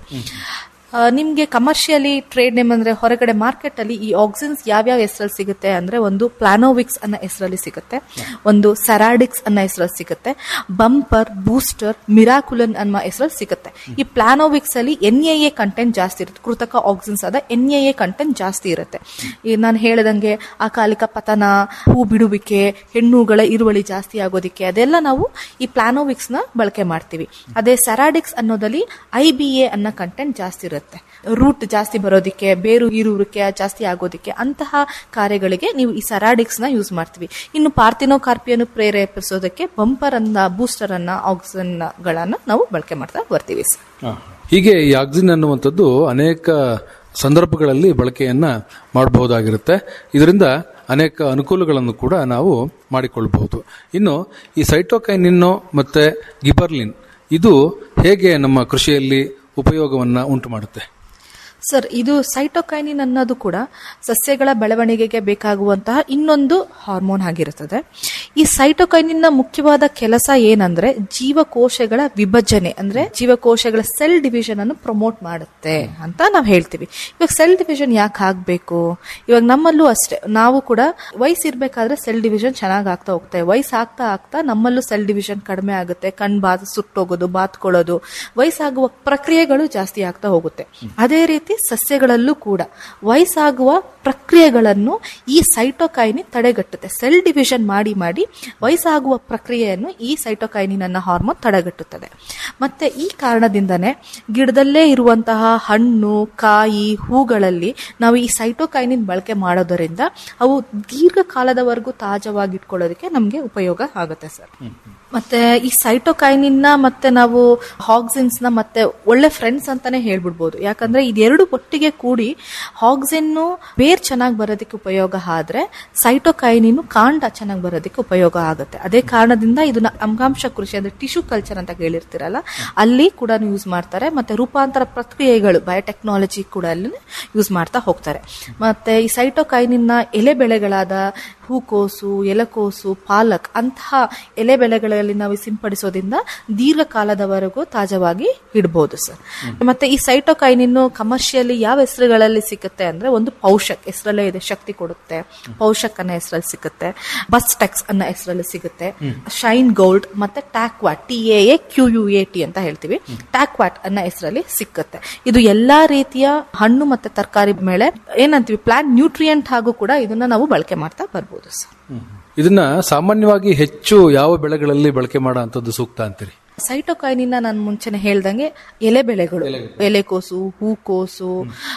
[SPEAKER 5] ಆ, ನಿಮ್ಗೆ ಕಮರ್ಷಿಯಲಿ ಟ್ರೇಡ್ ನೇಮ್ ಅಂದ್ರೆ ಹೊರಗಡೆ ಮಾರ್ಕೆಟ್ ಅಲ್ಲಿ ಈ ಆಕ್ಸಿನ್ಸ್ ಯಾವ್ಯಾವ ಹೆಸರಲ್ಲಿ ಸಿಗುತ್ತೆ ಅಂದ್ರೆ ಒಂದು ಪ್ಲಾನೋವಿಕ್ಸ್ ಅನ್ನೋ ಹೆಸರಲ್ಲಿ ಸಿಗುತ್ತೆ ಒಂದು ಸೆರಾಡಿಕ್ಸ್ ಅನ್ನೋ ಹೆಸರಲ್ಲಿ ಸಿಗುತ್ತೆ ಬಂಪರ್ ಬೂಸ್ಟರ್ ಮಿರಾಕುಲನ್ ಅನ್ನೋ ಹೆಸರಲ್ಲಿ ಸಿಗುತ್ತೆ ಈ ಪ್ಲಾನೋವಿಕ್ಸ್ ಅಲ್ಲಿ ಎನ್ ಎ ಎ ಕಂಟೆಂಟ್ ಜಾಸ್ತಿ ಇರುತ್ತೆ ಕೃತಕ ಆಕ್ಸಿನ್ಸ್ ಆದ ಎನ್ ಎ ಎ ಕಂಟೆಂಟ್ ಜಾಸ್ತಿ ಇರುತ್ತೆ ಈ ನಾನು ಹೇಳ್ದಂಗೆ ಅಕಾಲಿಕ ಪತನ ಹೂ ಬಿಡುವಿಕೆ ಹೆಣ್ಣುಗಳ ಇರುವಳಿ ಜಾಸ್ತಿ ಆಗೋದಿಕ್ಕೆ ಅದೆಲ್ಲ ನಾವು ಈ ಪ್ಲಾನೋವಿಕ್ಸ್ ನ ಬಳಕೆ ಮಾಡ್ತೀವಿ ಅದೇ ಸೆರಾಡಿಕ್ಸ್ ಅನ್ನೋದಲ್ಲಿ ಐ ಬಿ ಎ ಅನ್ನೋ ಕಂಟೆಂಟ್ ಜಾಸ್ತಿ ಇರುತ್ತೆ ರೂಟ್ ಜಾಸ್ತಿ ಬರೋದಿಕ್ಕೆ ಬೇರು ಹೀರುವಿಕೆ ಜಾಸ್ತಿ ಆಗೋದಿಕ್ಕೆ ಅಂತಹ ಕಾರ್ಯಗಳಿಗೆ ನೀವು ಈ ಸೆರಾಡಿಕ್ಸ್ ನ ಯೂಸ್ ಮಾಡ್ತೀವಿ ಇನ್ನು ಪಾರ್ಥಿನೋ ಕಾರ್ಪಿಯನ್ನು ಪ್ರೇರೇಪಿಸೋದಕ್ಕೆ ಬಂಪರ್ ಅನ್ನ ಬೂಸ್ಟರ್ ಅನ್ನ ಆಕ್ಸಿನ್ ಗಳನ್ನ ನಾವು ಬಳಕೆ ಮಾಡ್ತಾ ಬರ್ತೀವಿ ಸರ್
[SPEAKER 4] ಹೀಗೆ ಈ ಆಕ್ಸಿನ್ ಅನ್ನುವಂಥದ್ದು ಅನೇಕ ಸಂದರ್ಭಗಳಲ್ಲಿ ಬಳಕೆಯನ್ನ ಮಾಡಬಹುದಾಗಿರುತ್ತೆ ಇದರಿಂದ ಅನೇಕ ಅನುಕೂಲಗಳನ್ನು ಕೂಡ ನಾವು ಮಾಡಿಕೊಳ್ಳಬಹುದು ಇನ್ನು ಈ ಸೈಟೋಕೈನಿನ್ನು ಮತ್ತೆ ಗಿಬರ್ಲಿನ್ ಇದು ಹೇಗೆ ನಮ್ಮ ಕೃಷಿಯಲ್ಲಿ ಉಪಯೋಗವನ್ನ ಉಂಟು ಮಾಡುತ್ತೆ
[SPEAKER 5] ಸರ್ ಇದು ಸೈಟೋಕೈನಿನ್ ಅನ್ನೋದು ಕೂಡ ಸಸ್ಯಗಳ ಬೆಳವಣಿಗೆಗೆ ಬೇಕಾಗುವಂತಹ ಇನ್ನೊಂದು ಹಾರ್ಮೋನ್ ಆಗಿರುತ್ತದೆ ಈ ಸೈಟೋಕೈನಿನ್ ನ ಮುಖ್ಯವಾದ ಕೆಲಸ ಏನಂದ್ರೆ ಜೀವಕೋಶಗಳ ವಿಭಜನೆ ಅಂದ್ರೆ ಜೀವಕೋಶಗಳ ಸೆಲ್ ಡಿವಿಷನ್ ಅನ್ನು ಪ್ರಮೋಟ್ ಮಾಡುತ್ತೆ ಅಂತ ನಾವು ಹೇಳ್ತೀವಿ ಇವಾಗ ಸೆಲ್ ಡಿವಿಷನ್ ಯಾಕೆ ಆಗ್ಬೇಕು ಇವಾಗ ನಮ್ಮಲ್ಲೂ ಅಷ್ಟೇ ನಾವು ಕೂಡ ವಯಸ್ಸಿರ್ಬೇಕಾದ್ರೆ ಸೆಲ್ ಡಿವಿಷನ್ ಚೆನ್ನಾಗಿ ಆಗ್ತಾ ಹೋಗ್ತೇವೆ ವಯಸ್ಸು ಆಗ್ತಾ ಆಗ್ತಾ ನಮ್ಮಲ್ಲೂ ಸೆಲ್ ಡಿವಿಷನ್ ಕಡಿಮೆ ಆಗುತ್ತೆ ಕಣ್ ಬಾತ್ ಸುಟ್ಟೋಗೋದು ಬಾತ್ಕೊಳ್ಳೋದು ವಯಸ್ಸಾಗುವ ಪ್ರಕ್ರಿಯೆಗಳು ಜಾಸ್ತಿ ಆಗ್ತಾ ಹೋಗುತ್ತೆ ಅದೇ ರೀತಿ ಸಸ್ಯಗಳಲ್ಲೂ ಕೂಡ ವಯಸ್ಸಾಗುವ ಪ್ರಕ್ರಿಯೆಗಳನ್ನು ಈ ಸೈಟೋಕೈನಿನ್ ತಡೆಗಟ್ಟುತ್ತೆ ಸೆಲ್ ಡಿವಿಷನ್ ಮಾಡಿ ಮಾಡಿ ವಯಸ್ಸಾಗುವ ಪ್ರಕ್ರಿಯೆಯನ್ನು ಈ ಸೈಟೋಕೈನಿನ್ ಅನ್ನ ಹಾರ್ಮೋನ್ ತಡೆಗಟ್ಟುತ್ತದೆ ಮತ್ತೆ ಈ ಕಾರಣದಿಂದನೇ ಗಿಡದಲ್ಲೇ ಇರುವಂತಹ ಹಣ್ಣು ಕಾಯಿ ಹೂಗಳಲ್ಲಿ ನಾವು ಈ ಸೈಟೋಕೈನಿನ್ ಬಳಕೆ ಮಾಡೋದರಿಂದ ಅವು ದೀರ್ಘಕಾಲದವರೆಗೂ ತಾಜವಾಗಿ ಇಟ್ಕೊಳ್ಳೋದಕ್ಕೆ ನಮಗೆ ಉಪಯೋಗ ಆಗುತ್ತೆ ಸರ್ ಮತ್ತೆ ಈ ಸೈಟೋಕೈನಿನ್ ನ ಮತ್ತೆ ನಾವು ಹಾಕ್ಸಿನ್ಸ್ ನ ಮತ್ತೆ ಒಳ್ಳೆ ಫ್ರೆಂಡ್ಸ್ ಅಂತಾನೆ ಹೇಳ್ಬಿಡ್ಬೋದು ಯಾಕಂದ್ರೆ ಇದೆರಡು ಒಟ್ಟಿಗೆ ಕೂಡಿ ಹಾಕ್ಸಿನ್ನು ಬೇರ್ ಚೆನ್ನಾಗಿ ಬರೋದಕ್ಕೆ ಉಪಯೋಗ ಆದ್ರೆ ಸೈಟೋಕೈನಿನ್ ಕಾಂಡ ಚೆನ್ನಾಗಿ ಬರೋದಕ್ಕೆ ಉಪಯೋಗ ಆಗುತ್ತೆ ಅದೇ ಕಾರಣದಿಂದ ಇದನ್ನ ಅಂಗಾಂಶ ಕೃಷಿ ಅಂದ್ರೆ ಟಿಶ್ಯೂ ಕಲ್ಚರ್ ಅಂತ ಹೇಳಿರ್ತೀರಲ್ಲ ಅಲ್ಲಿ ಕೂಡ ಯೂಸ್ ಮಾಡ್ತಾರೆ ಮತ್ತೆ ರೂಪಾಂತರ ಪ್ರಕ್ರಿಯೆಗಳು ಬಯೋಟೆಕ್ನಾಲಜಿ ಕೂಡ ಅಲ್ಲಿ ಯೂಸ್ ಮಾಡ್ತಾ ಹೋಗ್ತಾರೆ ಮತ್ತೆ ಈ ಸೈಟೋಕೈನಿನ್ ನ ಎಲೆ ಬೆಳೆಗಳಾದ ಹೂಕೋಸು ಎಲೆಕೋಸು ಪಾಲಕ್ ಅಂತಹ ಎಲೆ ಬೆಳೆಗಳಲ್ಲಿ ನಾವು ಸಿಂಪಡಿಸೋದ್ರಿಂದ ದೀರ್ಘಕಾಲದವರೆಗೂ ತಾಜವಾಗಿ ಇಡಬಹುದು ಸರ್ ಮತ್ತೆ ಈ ಸೈಟೋಕೈನಿನ್ನು ಕಮರ್ಷಿಯಲಿ ಯಾವ ಹೆಸರುಗಳಲ್ಲಿ ಸಿಗುತ್ತೆ ಅಂದ್ರೆ ಒಂದು ಪೌಷಕ್ ಹೆಸರಲ್ಲೇ ಇದೆ ಶಕ್ತಿ ಕೊಡುತ್ತೆ ಪೌಷಕ್ ಅನ್ನೋ ಹೆಸರಲ್ಲಿ ಸಿಗುತ್ತೆ ಬಸ್ಟೆಕ್ಸ್ ಅನ್ನೋ ಹೆಸರಲ್ಲಿ ಸಿಗುತ್ತೆ ಶೈನ್ ಗೋಲ್ಡ್ ಮತ್ತೆ Taaquat T A A Q U A T ಅಂತ ಹೇಳ್ತೀವಿ ಟ್ಯಾಕ್ವಾಟ್ ಅನ್ನೋ ಹೆಸರಲ್ಲಿ ಸಿಕ್ಕತ್ತೆ ಇದು ಎಲ್ಲಾ ರೀತಿಯ ಹಣ್ಣು ಮತ್ತೆ ತರಕಾರಿ ಮೇಲೆ ಏನಂತೀವಿ ಪ್ಲಾಂಟ್ ನ್ಯೂಟ್ರಿಯೆಂಟ್ ಹಾಗೂ ಕೂಡ ಇದನ್ನ ನಾವು ಬಳಕೆ ಮಾಡ್ತಾ ಬರ್ಬೋದು ಸರ್
[SPEAKER 4] ಇದನ್ನ ಸಾಮಾನ್ಯವಾಗಿ ಹೆಚ್ಚು ಯಾವ ಬೆಳೆಗಳಲ್ಲಿ ಬಳಕೆ ಮಾಡೋ ಅಂಥದ್ದು ಸೂಕ್ತ ಅಂತೀರಿ
[SPEAKER 5] ಸೈಟೋಕೈನಿನ ನಾನು ಮುಂಚೆನೆ ಹೇಳ್ದಂಗೆ ಎಲೆ ಬೆಳೆಗಳು ಎಲೆಕೋಸು ಹೂಕೋಸು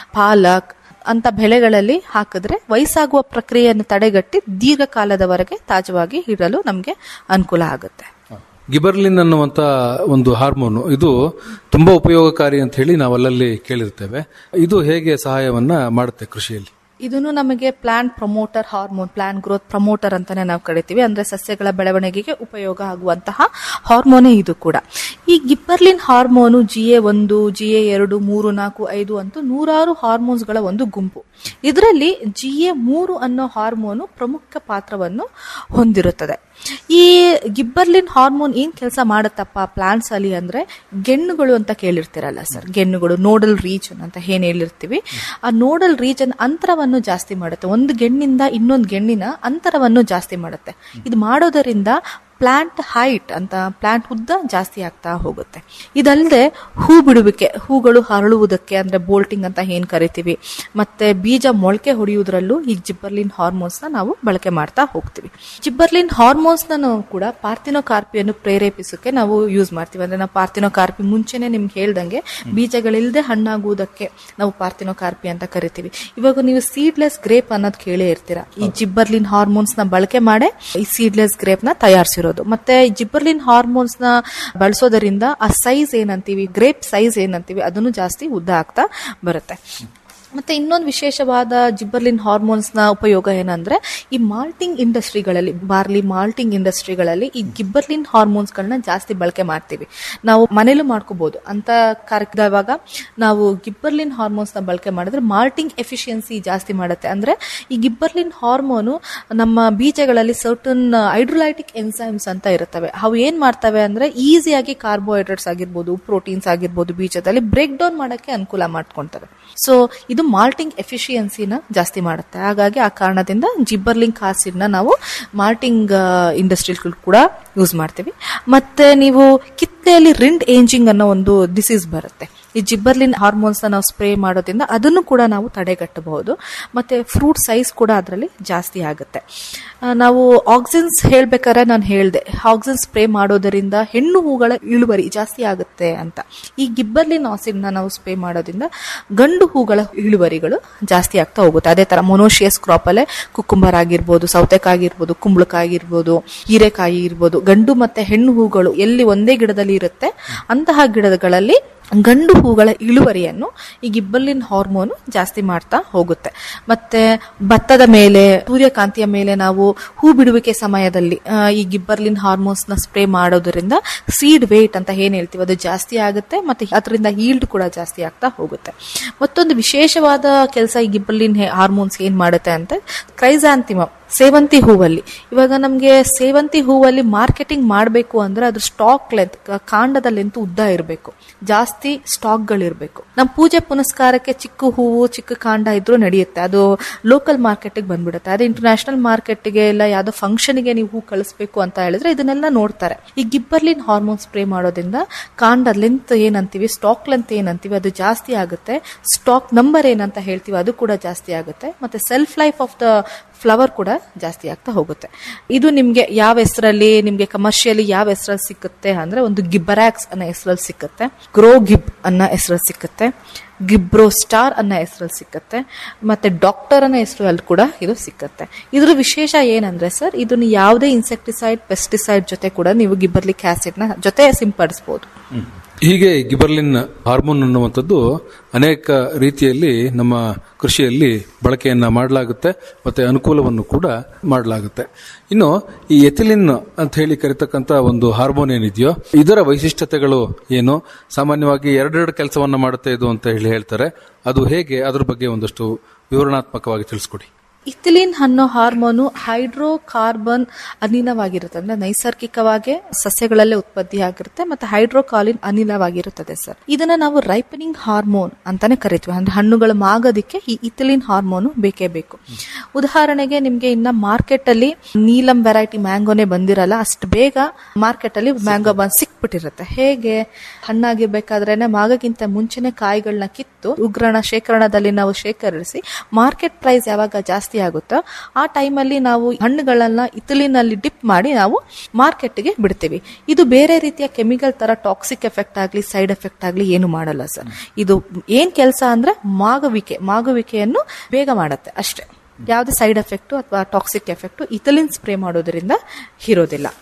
[SPEAKER 5] ಪಾಲಕ್ ಅಂತ ಬೆಳೆಗಳಲ್ಲಿ ಹಾಕಿದ್ರೆ ವಯಸ್ಸಾಗುವ ಪ್ರಕ್ರಿಯೆಯನ್ನು ತಡೆಗಟ್ಟಿ ದೀರ್ಘಕಾಲದವರೆಗೆ ತಾಜವಾಗಿ ಇಡಲು ನಮಗೆ ಅನುಕೂಲ ಆಗುತ್ತೆ
[SPEAKER 4] ಗಿಬರ್ಲಿನ್ ಅನ್ನುವಂತ ಒಂದು ಹಾರ್ಮೋನು ಇದು ತುಂಬಾ ಉಪಯೋಗಕಾರಿ ಅಂತ ಹೇಳಿ ನಾವು ಅಲ್ಲಲ್ಲಿ ಕೇಳಿರ್ತೇವೆ ಇದು ಹೇಗೆ ಸಹಾಯವನ್ನ ಮಾಡುತ್ತೆ ಕೃಷಿಯಲ್ಲಿ
[SPEAKER 5] ಇದನ್ನು ನಮಗೆ plant promoter hormone plant growth promoter ಅಂತಾನೆ ನಾವು ಕರಿತೀವಿ ಅಂದ್ರೆ ಸಸ್ಯಗಳ ಬೆಳವಣಿಗೆಗೆ ಉಪಯೋಗ ಆಗುವಂತಹ ಹಾರ್ಮೋನೇ ಇದು ಕೂಡ ಈ ಗಿಬ್ಬರ್ಲಿನ್ ಹಾರ್ಮೋನು ಜಿ ಎ ಒಂದು ಜಿ ಎ ಎರಡು ಮೂರು ನಾಲ್ಕು ಐದು ಅಂತೂ ನೂರಾರು ಹಾರ್ಮೋನ್ಸ್ಗಳ ಒಂದು ಗುಂಪು ಇದರಲ್ಲಿ ಜಿ ಎ ಮೂರು ಅನ್ನೋ ಹಾರ್ಮೋನು ಪ್ರಮುಖ ಪಾತ್ರವನ್ನು ಹೊಂದಿರುತ್ತದೆ ಈ ಗಿಬ್ಬರ್ಲಿನ್ ಹಾರ್ಮೋನ್ ಏನ್ ಕೆಲಸ ಮಾಡುತ್ತಪ್ಪ ಪ್ಲಾಂಟ್ಸ್ ಅಲ್ಲಿ ಅಂದ್ರೆ ಗೆಣ್ಣುಗಳು ಅಂತ ಕೇಳಿರ್ತೀರಲ್ಲ ಸರ್ ಗೆಣ್ಣುಗಳು ನೋಡಲ್ ರೀಜನ್ ಅಂತ ಏನ್ ಹೇಳಿರ್ತೀವಿ ಆ ನೋಡಲ್ ರೀಜನ್ ಅಂತರವನ್ನು ಜಾಸ್ತಿ ಮಾಡುತ್ತೆ ಒಂದು ಗೆಣ್ಣಿಂದ ಇನ್ನೊಂದು ಗೆಣ್ಣಿನ ಅಂತರವನ್ನು ಜಾಸ್ತಿ ಮಾಡುತ್ತೆ ಇದು ಮಾಡೋದರಿಂದ ಪ್ಲಾಂಟ್ ಹೈಟ್ ಅಂತ ಪ್ಲಾಂಟ್ ಉದ್ದ ಜಾಸ್ತಿ ಆಗ್ತಾ ಹೋಗುತ್ತೆ ಇದಲ್ಲದೆ ಹೂ ಬಿಡುವಿಕೆ ಹೂಗಳು ಹರಳುವುದಕ್ಕೆ ಅಂದ್ರೆ ಬೋಲ್ಟಿಂಗ್ ಅಂತ ಏನ್ ಕರಿತೀವಿ ಮತ್ತೆ ಬೀಜ ಮೊಳಕೆ ಹೊಡೆಯುವುದರಲ್ಲೂ ಈ ಜಿಬ್ಬರ್ಲಿನ್ ಹಾರ್ಮೋನ್ಸ್ ನ ನಾವು ಬಳಕೆ ಮಾಡ್ತಾ ಹೋಗ್ತೀವಿ ಜಿಬ್ಬರ್ಲಿನ್ ಹಾರ್ಮೋನ್ಸ್ ನ ಕೂಡ ಪಾರ್ಥಿನೋಕಾರ್ಪಿಯನ್ನು ಪ್ರೇರೇಪಿಸೋಕೆ ನಾವು ಯೂಸ್ ಮಾಡ್ತೀವಿ ಅಂದ್ರೆ ನಾವು ಪಾರ್ಥಿನೋಕಾರ್ಪಿ ಮುಂಚೆನೆ ನಿಮ್ಗೆ ಹೇಳ್ದಂಗೆ ಬೀಜಗಳಿಲ್ಲದೆ ಹಣ್ಣಾಗುವುದಕ್ಕೆ ನಾವು ಪಾರ್ಥಿನೋಕಾರ್ಪಿ ಅಂತ ಕರಿತೀವಿ ಇವಾಗ ನೀವು ಸೀಡ್ಲೆಸ್ ಗ್ರೇಪ್ ಅನ್ನೋದು ಕೇಳೇ ಇರ್ತೀರಾ ಈ ಜಿಬ್ಬರ್ಲಿನ್ ಹಾರ್ಮೋನ್ಸ್ ನ ಬಳಕೆ ಮಾಡೇ ಈ ಸೀಡ್ಲೆಸ್ ಗ್ರೇಪ್ ನ ತಯಾರಿಸಿರೋದು ಮತ್ತೆ ಈ ಜಿಬ್ಬರ್ಲಿನ್ ಹಾರ್ಮೋನ್ಸ್ ನ ಬಳಸೋದರಿಂದ ಆ ಸೈಜ್ ಏನಂತೀವಿ ಗ್ರೇಪ್ ಸೈಜ್ ಏನಂತೀವಿ ಅದನ್ನು ಜಾಸ್ತಿ ಉದ್ದ ಆಗ್ತಾ ಬರುತ್ತೆ ಮತ್ತೆ ಇನ್ನೊಂದು ವಿಶೇಷವಾದ ಜಿಬ್ಬರ್ಲಿನ್ ಹಾರ್ಮೋನ್ಸ್ ನ ಉಪಯೋಗ ಏನಂದ್ರೆ ಈ ಮಾಲ್ಟಿಂಗ್ ಇಂಡಸ್ಟ್ರಿಗಳಲ್ಲಿ ಬಾರ್ಲಿ ಮಾಲ್ಟಿಂಗ್ ಇಂಡಸ್ಟ್ರಿಗಳಲ್ಲಿ ಈ ಗಿಬ್ಬರ್ಲಿನ್ ಹಾರ್ಮೋನ್ಸ್ ಗಳನ್ನ ಜಾಸ್ತಿ ಬಳಕೆ ಮಾಡ್ತೀವಿ ನಾವು ಮನೇಲೂ ಮಾಡ್ಕೋಬಹುದು ಅಂತ ಕಾರ್ಯಕ್ರಮವಾಗ ನಾವು ಗಿಬ್ಬರ್ಲಿನ್ ಹಾರ್ಮೋನ್ಸ್ ನ ಬಳಕೆ ಮಾಡಿದ್ರೆ ಮಾಲ್ಟಿಂಗ್ ಎಫಿಷಿಯನ್ಸಿ ಜಾಸ್ತಿ ಮಾಡುತ್ತೆ ಅಂದ್ರೆ ಈ ಗಿಬ್ಬರ್ಲಿನ್ ಹಾರ್ಮೋನು ನಮ್ಮ ಬೀಜಗಳಲ್ಲಿ ಸರ್ಟನ್ ಹೈಡ್ರೋಲೈಟಿಕ್ ಎನ್ಸೈಮ್ಸ್ ಅಂತ ಇರುತ್ತವೆ ಅವು ಏನ್ ಮಾಡ್ತವೆ ಅಂದ್ರೆ ಈಸಿಯಾಗಿ ಕಾರ್ಬೋಹೈಡ್ರೇಟ್ಸ್ ಆಗಿರ್ಬೋದು ಪ್ರೋಟೀನ್ಸ್ ಆಗಿರ್ಬೋದು ಬೀಜದಲ್ಲಿ ಬ್ರೇಕ್ ಡೌನ್ ಮಾಡಕ್ಕೆ ಅನುಕೂಲ ಮಾಡ್ಕೊಳ್ತವೆ ಸೊ ಇದು ಮಾಲ್ಟಿಂಗ್ ಎಫಿಷಿಯನ್ಸಿನ ಜಾಸ್ತಿ ಮಾಡುತ್ತೆ ಹಾಗಾಗಿ ಆ ಕಾರಣದಿಂದ ಜಿಬ್ಬರ್ಲಿಂಗ್ ಆಸಿಡ್ ನ ನಾವು ಮಾಲ್ಟಿಂಗ್ ಇಂಡಸ್ಟ್ರಿಗಳು ಕೂಡ ಯೂಸ್ ಮಾಡ್ತೀವಿ ಮತ್ತೆ ನೀವು ಕಿತ್ಲೆಯಲ್ಲಿ ರಿಂಡ್ ಏಂಜಿಂಗ್ ಅನ್ನೋ ಒಂದು ಡಿಸೀಸ್ ಬರುತ್ತೆ ಈ ಜಿಬ್ಬರ್ಲಿನ್ ಹಾರ್ಮೋನ್ಸ್ ನಾವು ಸ್ಪ್ರೇ ಮಾಡೋದ್ರಿಂದ ಅದನ್ನು ಕೂಡ ನಾವು ತಡೆಗಟ್ಟಬಹುದು ಮತ್ತೆ ಫ್ರೂಟ್ ಸೈಜ್ ಕೂಡ ಅದರಲ್ಲಿ ಜಾಸ್ತಿ ಆಗುತ್ತೆ ಆ, ನಾವು ಆಕ್ಸಿನ್ಸ್ ಹೇಳ್ಬೇಕಾದ್ರೆ ನಾನು ಹೇಳ್ದೆ ಆಕ್ಸಿನ್ ಸ್ಪ್ರೇ ಮಾಡೋದರಿಂದ ಹೆಣ್ಣು ಹೂಗಳ ಇಳುವರಿ ಜಾಸ್ತಿ ಆಗುತ್ತೆ ಅಂತ ಈ ಗಿಬ್ಬರ್ಲಿನ್ ಆಸಿಡ್ ನ ನಾವು ಸ್ಪ್ರೇ ಮಾಡೋದ್ರಿಂದ ಗಂಡು ಹೂಗಳ ಇಳುವರಿಗಳು ಜಾಸ್ತಿ ಆಗ್ತಾ ಹೋಗುತ್ತೆ ಅದೇ ತರ ಮೊನೋಶಿಯಸ್ ಕ್ರಾಪ್ ಅಲ್ಲೇ ಕುಕ್ಕುಂಬರ್ ಆಗಿರ್ಬೋದು ಸೌತೆಕಾಯಿ ಆಗಿರ್ಬೋದು ಕುಂಬಳಕಾಯಿ ಆಗಿರ್ಬೋದು ಹೀರೆಕಾಯಿ ಇರ್ಬೋದು ಗಂಡು ಮತ್ತೆ ಹೆಣ್ಣು ಹೂಗಳು ಎಲ್ಲಿ ಒಂದೇ ಗಿಡದಲ್ಲಿ ಇರುತ್ತೆ ಅಂತಹ ಗಿಡಗಳಲ್ಲಿ ಗಂಡು ಹೂಗಳ ಇಳುವರಿಯನ್ನು ಈ ಗಿಬ್ಬರ್ಲಿನ್ ಹಾರ್ಮೋನ್ ಜಾಸ್ತಿ ಮಾಡ್ತಾ ಹೋಗುತ್ತೆ ಮತ್ತೆ ಭತ್ತದ ಮೇಲೆ ಸೂರ್ಯಕಾಂತಿಯ ಮೇಲೆ ನಾವು ಹೂ ಬಿಡುವಿಕೆ ಸಮಯದಲ್ಲಿ ಆ, ಈ ಗಿಬ್ಬರ್ಲಿನ್ ಹಾರ್ಮೋನ್ಸ್ ನ ಸ್ಪ್ರೇ ಮಾಡೋದ್ರಿಂದ ಸೀಡ್ ವೇಟ್ ಅಂತ ಏನ್ ಹೇಳ್ತೀವಿ ಅದು ಜಾಸ್ತಿ ಆಗುತ್ತೆ ಮತ್ತೆ ಅದರಿಂದ ಹೀಲ್ಡ್ ಕೂಡ ಜಾಸ್ತಿ ಆಗ್ತಾ ಹೋಗುತ್ತೆ ಮತ್ತೊಂದು ವಿಶೇಷವಾದ ಕೆಲಸ ಈ ಗಿಬ್ಬರ್ಲಿನ್ ಹಾರ್ಮೋನ್ಸ್ ಏನ್ ಮಾಡುತ್ತೆ ಅಂತ ಕ್ರೈಸಾಂತಿಮ ಸೇವಂತಿ ಹೂವಲ್ಲಿ ಇವಾಗ ನಮ್ಗೆ ಸೇವಂತಿ ಹೂವಲ್ಲಿ ಮಾರ್ಕೆಟಿಂಗ್ ಮಾಡಬೇಕು ಅಂದ್ರೆ ಅದ್ರ ಸ್ಟಾಕ್ ಲೆಂತ್ ಕಾಂಡದ ಲೆಂತ್ ಉದ್ದ ಇರಬೇಕು ಜಾಸ್ತಿ ಸ್ಟಾಕ್ಗಳಿರ್ಬೇಕು ನಮ್ಮ ಪೂಜೆ ಪುನಸ್ಕಾರಕ್ಕೆ ಚಿಕ್ಕ ಹೂವು ಚಿಕ್ಕ ಕಾಂಡ ಇದ್ರೂ ನಡೆಯುತ್ತೆ ಅದು ಲೋಕಲ್ ಮಾರ್ಕೆಟ್ಗೆ ಬಂದ್ಬಿಡುತ್ತೆ ಅದೇ ಇಂಟರ್ನ್ಯಾಷನಲ್ ಮಾರ್ಕೆಟ್ಗೆ ಇಲ್ಲ ಯಾವ್ದೋ ಫಂಕ್ಷನ್ಗೆ ನೀವು ಹೂ ಕಳಿಸ್ಬೇಕು ಅಂತ ಹೇಳಿದ್ರೆ ಇದನ್ನೆಲ್ಲ ನೋಡ್ತಾರೆ ಈ ಗಿಬ್ಬರ್ಲಿನ್ ಹಾರ್ಮೋನ್ ಸ್ಪ್ರೇ ಮಾಡೋದ್ರಿಂದ ಕಾಂಡ ಲೆಂತ್ ಏನಂತೀವಿ ಸ್ಟಾಕ್ ಲೆಂತ್ ಏನಂತೀವಿ ಅದು ಜಾಸ್ತಿ ಆಗುತ್ತೆ ಸ್ಟಾಕ್ ನಂಬರ್ ಏನಂತ ಹೇಳ್ತೀವಿ ಅದು ಕೂಡ ಜಾಸ್ತಿ ಆಗುತ್ತೆ ಮತ್ತೆ shelf life of the flower ಕೂಡ ಜಾಸ್ತಿ ಆಗ್ತಾ ಹೋಗುತ್ತೆ ಇದು ನಿಮ್ಗೆ ಯಾವ ಹೆಸರಲ್ಲಿ ನಿಮ್ಗೆ ಕಮರ್ಷಿಯಲಿ ಯಾವ ಹೆಸರಲ್ಲಿ ಸಿಕ್ಕುತ್ತೆ ಅಂದ್ರೆ ಒಂದು ಗಿಬ್ಬರಾಕ್ಸ್ ಅನ್ನೋ ಹೆಸರಲ್ಲಿ ಸಿಕ್ಕುತ್ತೆ ಗ್ರೋ ಗಿಬ್ ಅನ್ನೋ ಹೆಸರಲ್ಲಿ ಸಿಕ್ಕುತ್ತೆ ಗಿಬ್ರೋ ಸ್ಟಾರ್ ಅನ್ನೋ ಹೆಸರಲ್ಲಿ ಸಿಕ್ಕತ್ತೆ ಮತ್ತೆ ಡಾಕ್ಟರ್ ಅನ್ನೋ ಹೆಸರಲ್ಲಿ ಕೂಡ ಇದು ಸಿಕ್ಕತ್ತೆ ಇದ್ರ ವಿಶೇಷ ಏನಂದ್ರೆ ಸರ್ ಇದನ್ನ ಯಾವುದೇ ಇನ್ಸೆಕ್ಟಿಸೈಡ್ ಪೆಸ್ಟಿಸೈಡ್ ಜೊತೆ ಕೂಡ ನೀವು ಗಿಬ್ಬರ್ಲಿಕ್ ಆಸಿಡ್ ನ ಜೊತೆ ಸಿಂಪಡಿಸಬಹುದು
[SPEAKER 4] ಹೀಗೆ ಗಿಬರ್ಲಿನ್ ಹಾರ್ಮೋನ್ ಅನ್ನುವಂಥದ್ದು ಅನೇಕ ರೀತಿಯಲ್ಲಿ ನಮ್ಮ ಕೃಷಿಯಲ್ಲಿ ಬಳಕೆಯನ್ನ ಮಾಡಲಾಗುತ್ತೆ ಮತ್ತೆ ಅನುಕೂಲವನ್ನು ಕೂಡ ಮಾಡಲಾಗುತ್ತೆ ಇನ್ನು ಈ ಎಥಿಲಿನ್ ಅಂತ ಹೇಳಿ ಕರಿತಕ್ಕಂತ ಒಂದು ಹಾರ್ಮೋನ್ ಏನಿದೆಯೋ ಇದರ ವೈಶಿಷ್ಟ್ಯತೆಗಳು ಏನು ಸಾಮಾನ್ಯವಾಗಿ ಎರಡೆರಡು ಕೆಲಸವನ್ನ ಮಾಡುತ್ತೆ ಇದು ಅಂತ ಹೇಳಿ ಹೇಳ್ತಾರೆ ಅದು ಹೇಗೆ ಅದ್ರ ಬಗ್ಗೆ ಒಂದಷ್ಟು ವಿವರಣಾತ್ಮಕವಾಗಿ ತಿಳಿಸ್ಕೊಡಿ
[SPEAKER 5] ಇಥಿಲಿನ್ ಅನ್ನೋ ಹಾರ್ಮೋನು ಹೈಡ್ರೋಕಾರ್ಬನ್ ಅನಿಲವಾಗಿರುತ್ತೆ ಅಂದ್ರೆ ನೈಸರ್ಗಿಕವಾಗಿ ಸಸ್ಯಗಳಲ್ಲೇ ಉತ್ಪತ್ತಿ ಆಗಿರುತ್ತೆ ಮತ್ತೆ ಹೈಡ್ರೋಕಾಲಿನ್ ಅನಿಲವಾಗಿರುತ್ತದೆ ಸರ್ ಇದನ್ನ ನಾವು ರೈಪನಿಂಗ್ ಹಾರ್ಮೋನ್ ಅಂತಾನೆ ಕರಿತೀವಿ ಅಂದ್ರೆ ಹಣ್ಣುಗಳ ಮಾಗೋದಿಕ್ಕೆ ಈ ಇಥಿಲಿನ್ ಹಾರ್ಮೋನು ಬೇಕೇ ಬೇಕು ಉದಾಹರಣೆಗೆ ನಿಮ್ಗೆ ಇನ್ನ ಮಾರ್ಕೆಟ್ ಅಲ್ಲಿ ನೀಲಂ ವೆರೈಟಿ ಮ್ಯಾಂಗೋನೇ ಬಂದಿರಲ್ಲ ಅಷ್ಟು ಬೇಗ ಮಾರ್ಕೆಟ್ ಅಲ್ಲಿ ಮ್ಯಾಂಗೋ ಬಂದ್ ಸಿಕ್ಬಿಟ್ಟಿರುತ್ತೆ ಹೇಗೆ ಹಣ್ಣಾಗಿರ್ಬೇಕಾದ್ರೇನೆ ಮಾಗಕ್ಕಿಂತ ಮುಂಚೆನೆ ಕಾಯಿಗಳನ್ನ ಕಿತ್ತು ಉಗ್ರಣ ಶೇಖರಣದಲ್ಲಿ ನಾವು ಶೇಖರಿಸಿ ಮಾರ್ಕೆಟ್ ಪ್ರೈಸ್ ಯಾವಾಗ ಜಾಸ್ತಿ ಆಗುತ್ತೋ ಆ ಟೈಮಲ್ಲಿ ನಾವು ಹಣ್ಣುಗಳನ್ನ ಇಥಿಲಿನಲ್ಲಿ ಡಿಪ್ ಮಾಡಿ ನಾವು ಮಾರ್ಕೆಟ್ಗೆ ಬಿಡ್ತೀವಿ ಇದು ಬೇರೆ ರೀತಿಯ ಕೆಮಿಕಲ್ ತರ ಟಾಕ್ಸಿಕ್ ಎಫೆಕ್ಟ್ ಆಗಲಿ ಸೈಡ್ ಎಫೆಕ್ಟ್ ಆಗಲಿ ಏನು ಮಾಡಲ್ಲ ಸರ್ ಇದು ಏನ್ ಕೆಲಸ ಅಂದ್ರೆ ಮಾಗುವಿಕೆ ಮಾಗುವಿಕೆಯನ್ನು ಬೇಗ ಮಾಡುತ್ತೆ ಅಷ್ಟೇ ಯಾವುದೇ ಸೈಡ್ ಎಫೆಕ್ಟ್ ಅಥವಾ ಟಾಕ್ಸಿಕ್ ಎಫೆಕ್ಟ್ ಇಥಲಿನ್ ಸ್ಪ್ರೇ ಮಾಡೋದ್ರಿಂದ ಇರೋದಿಲ್ಲ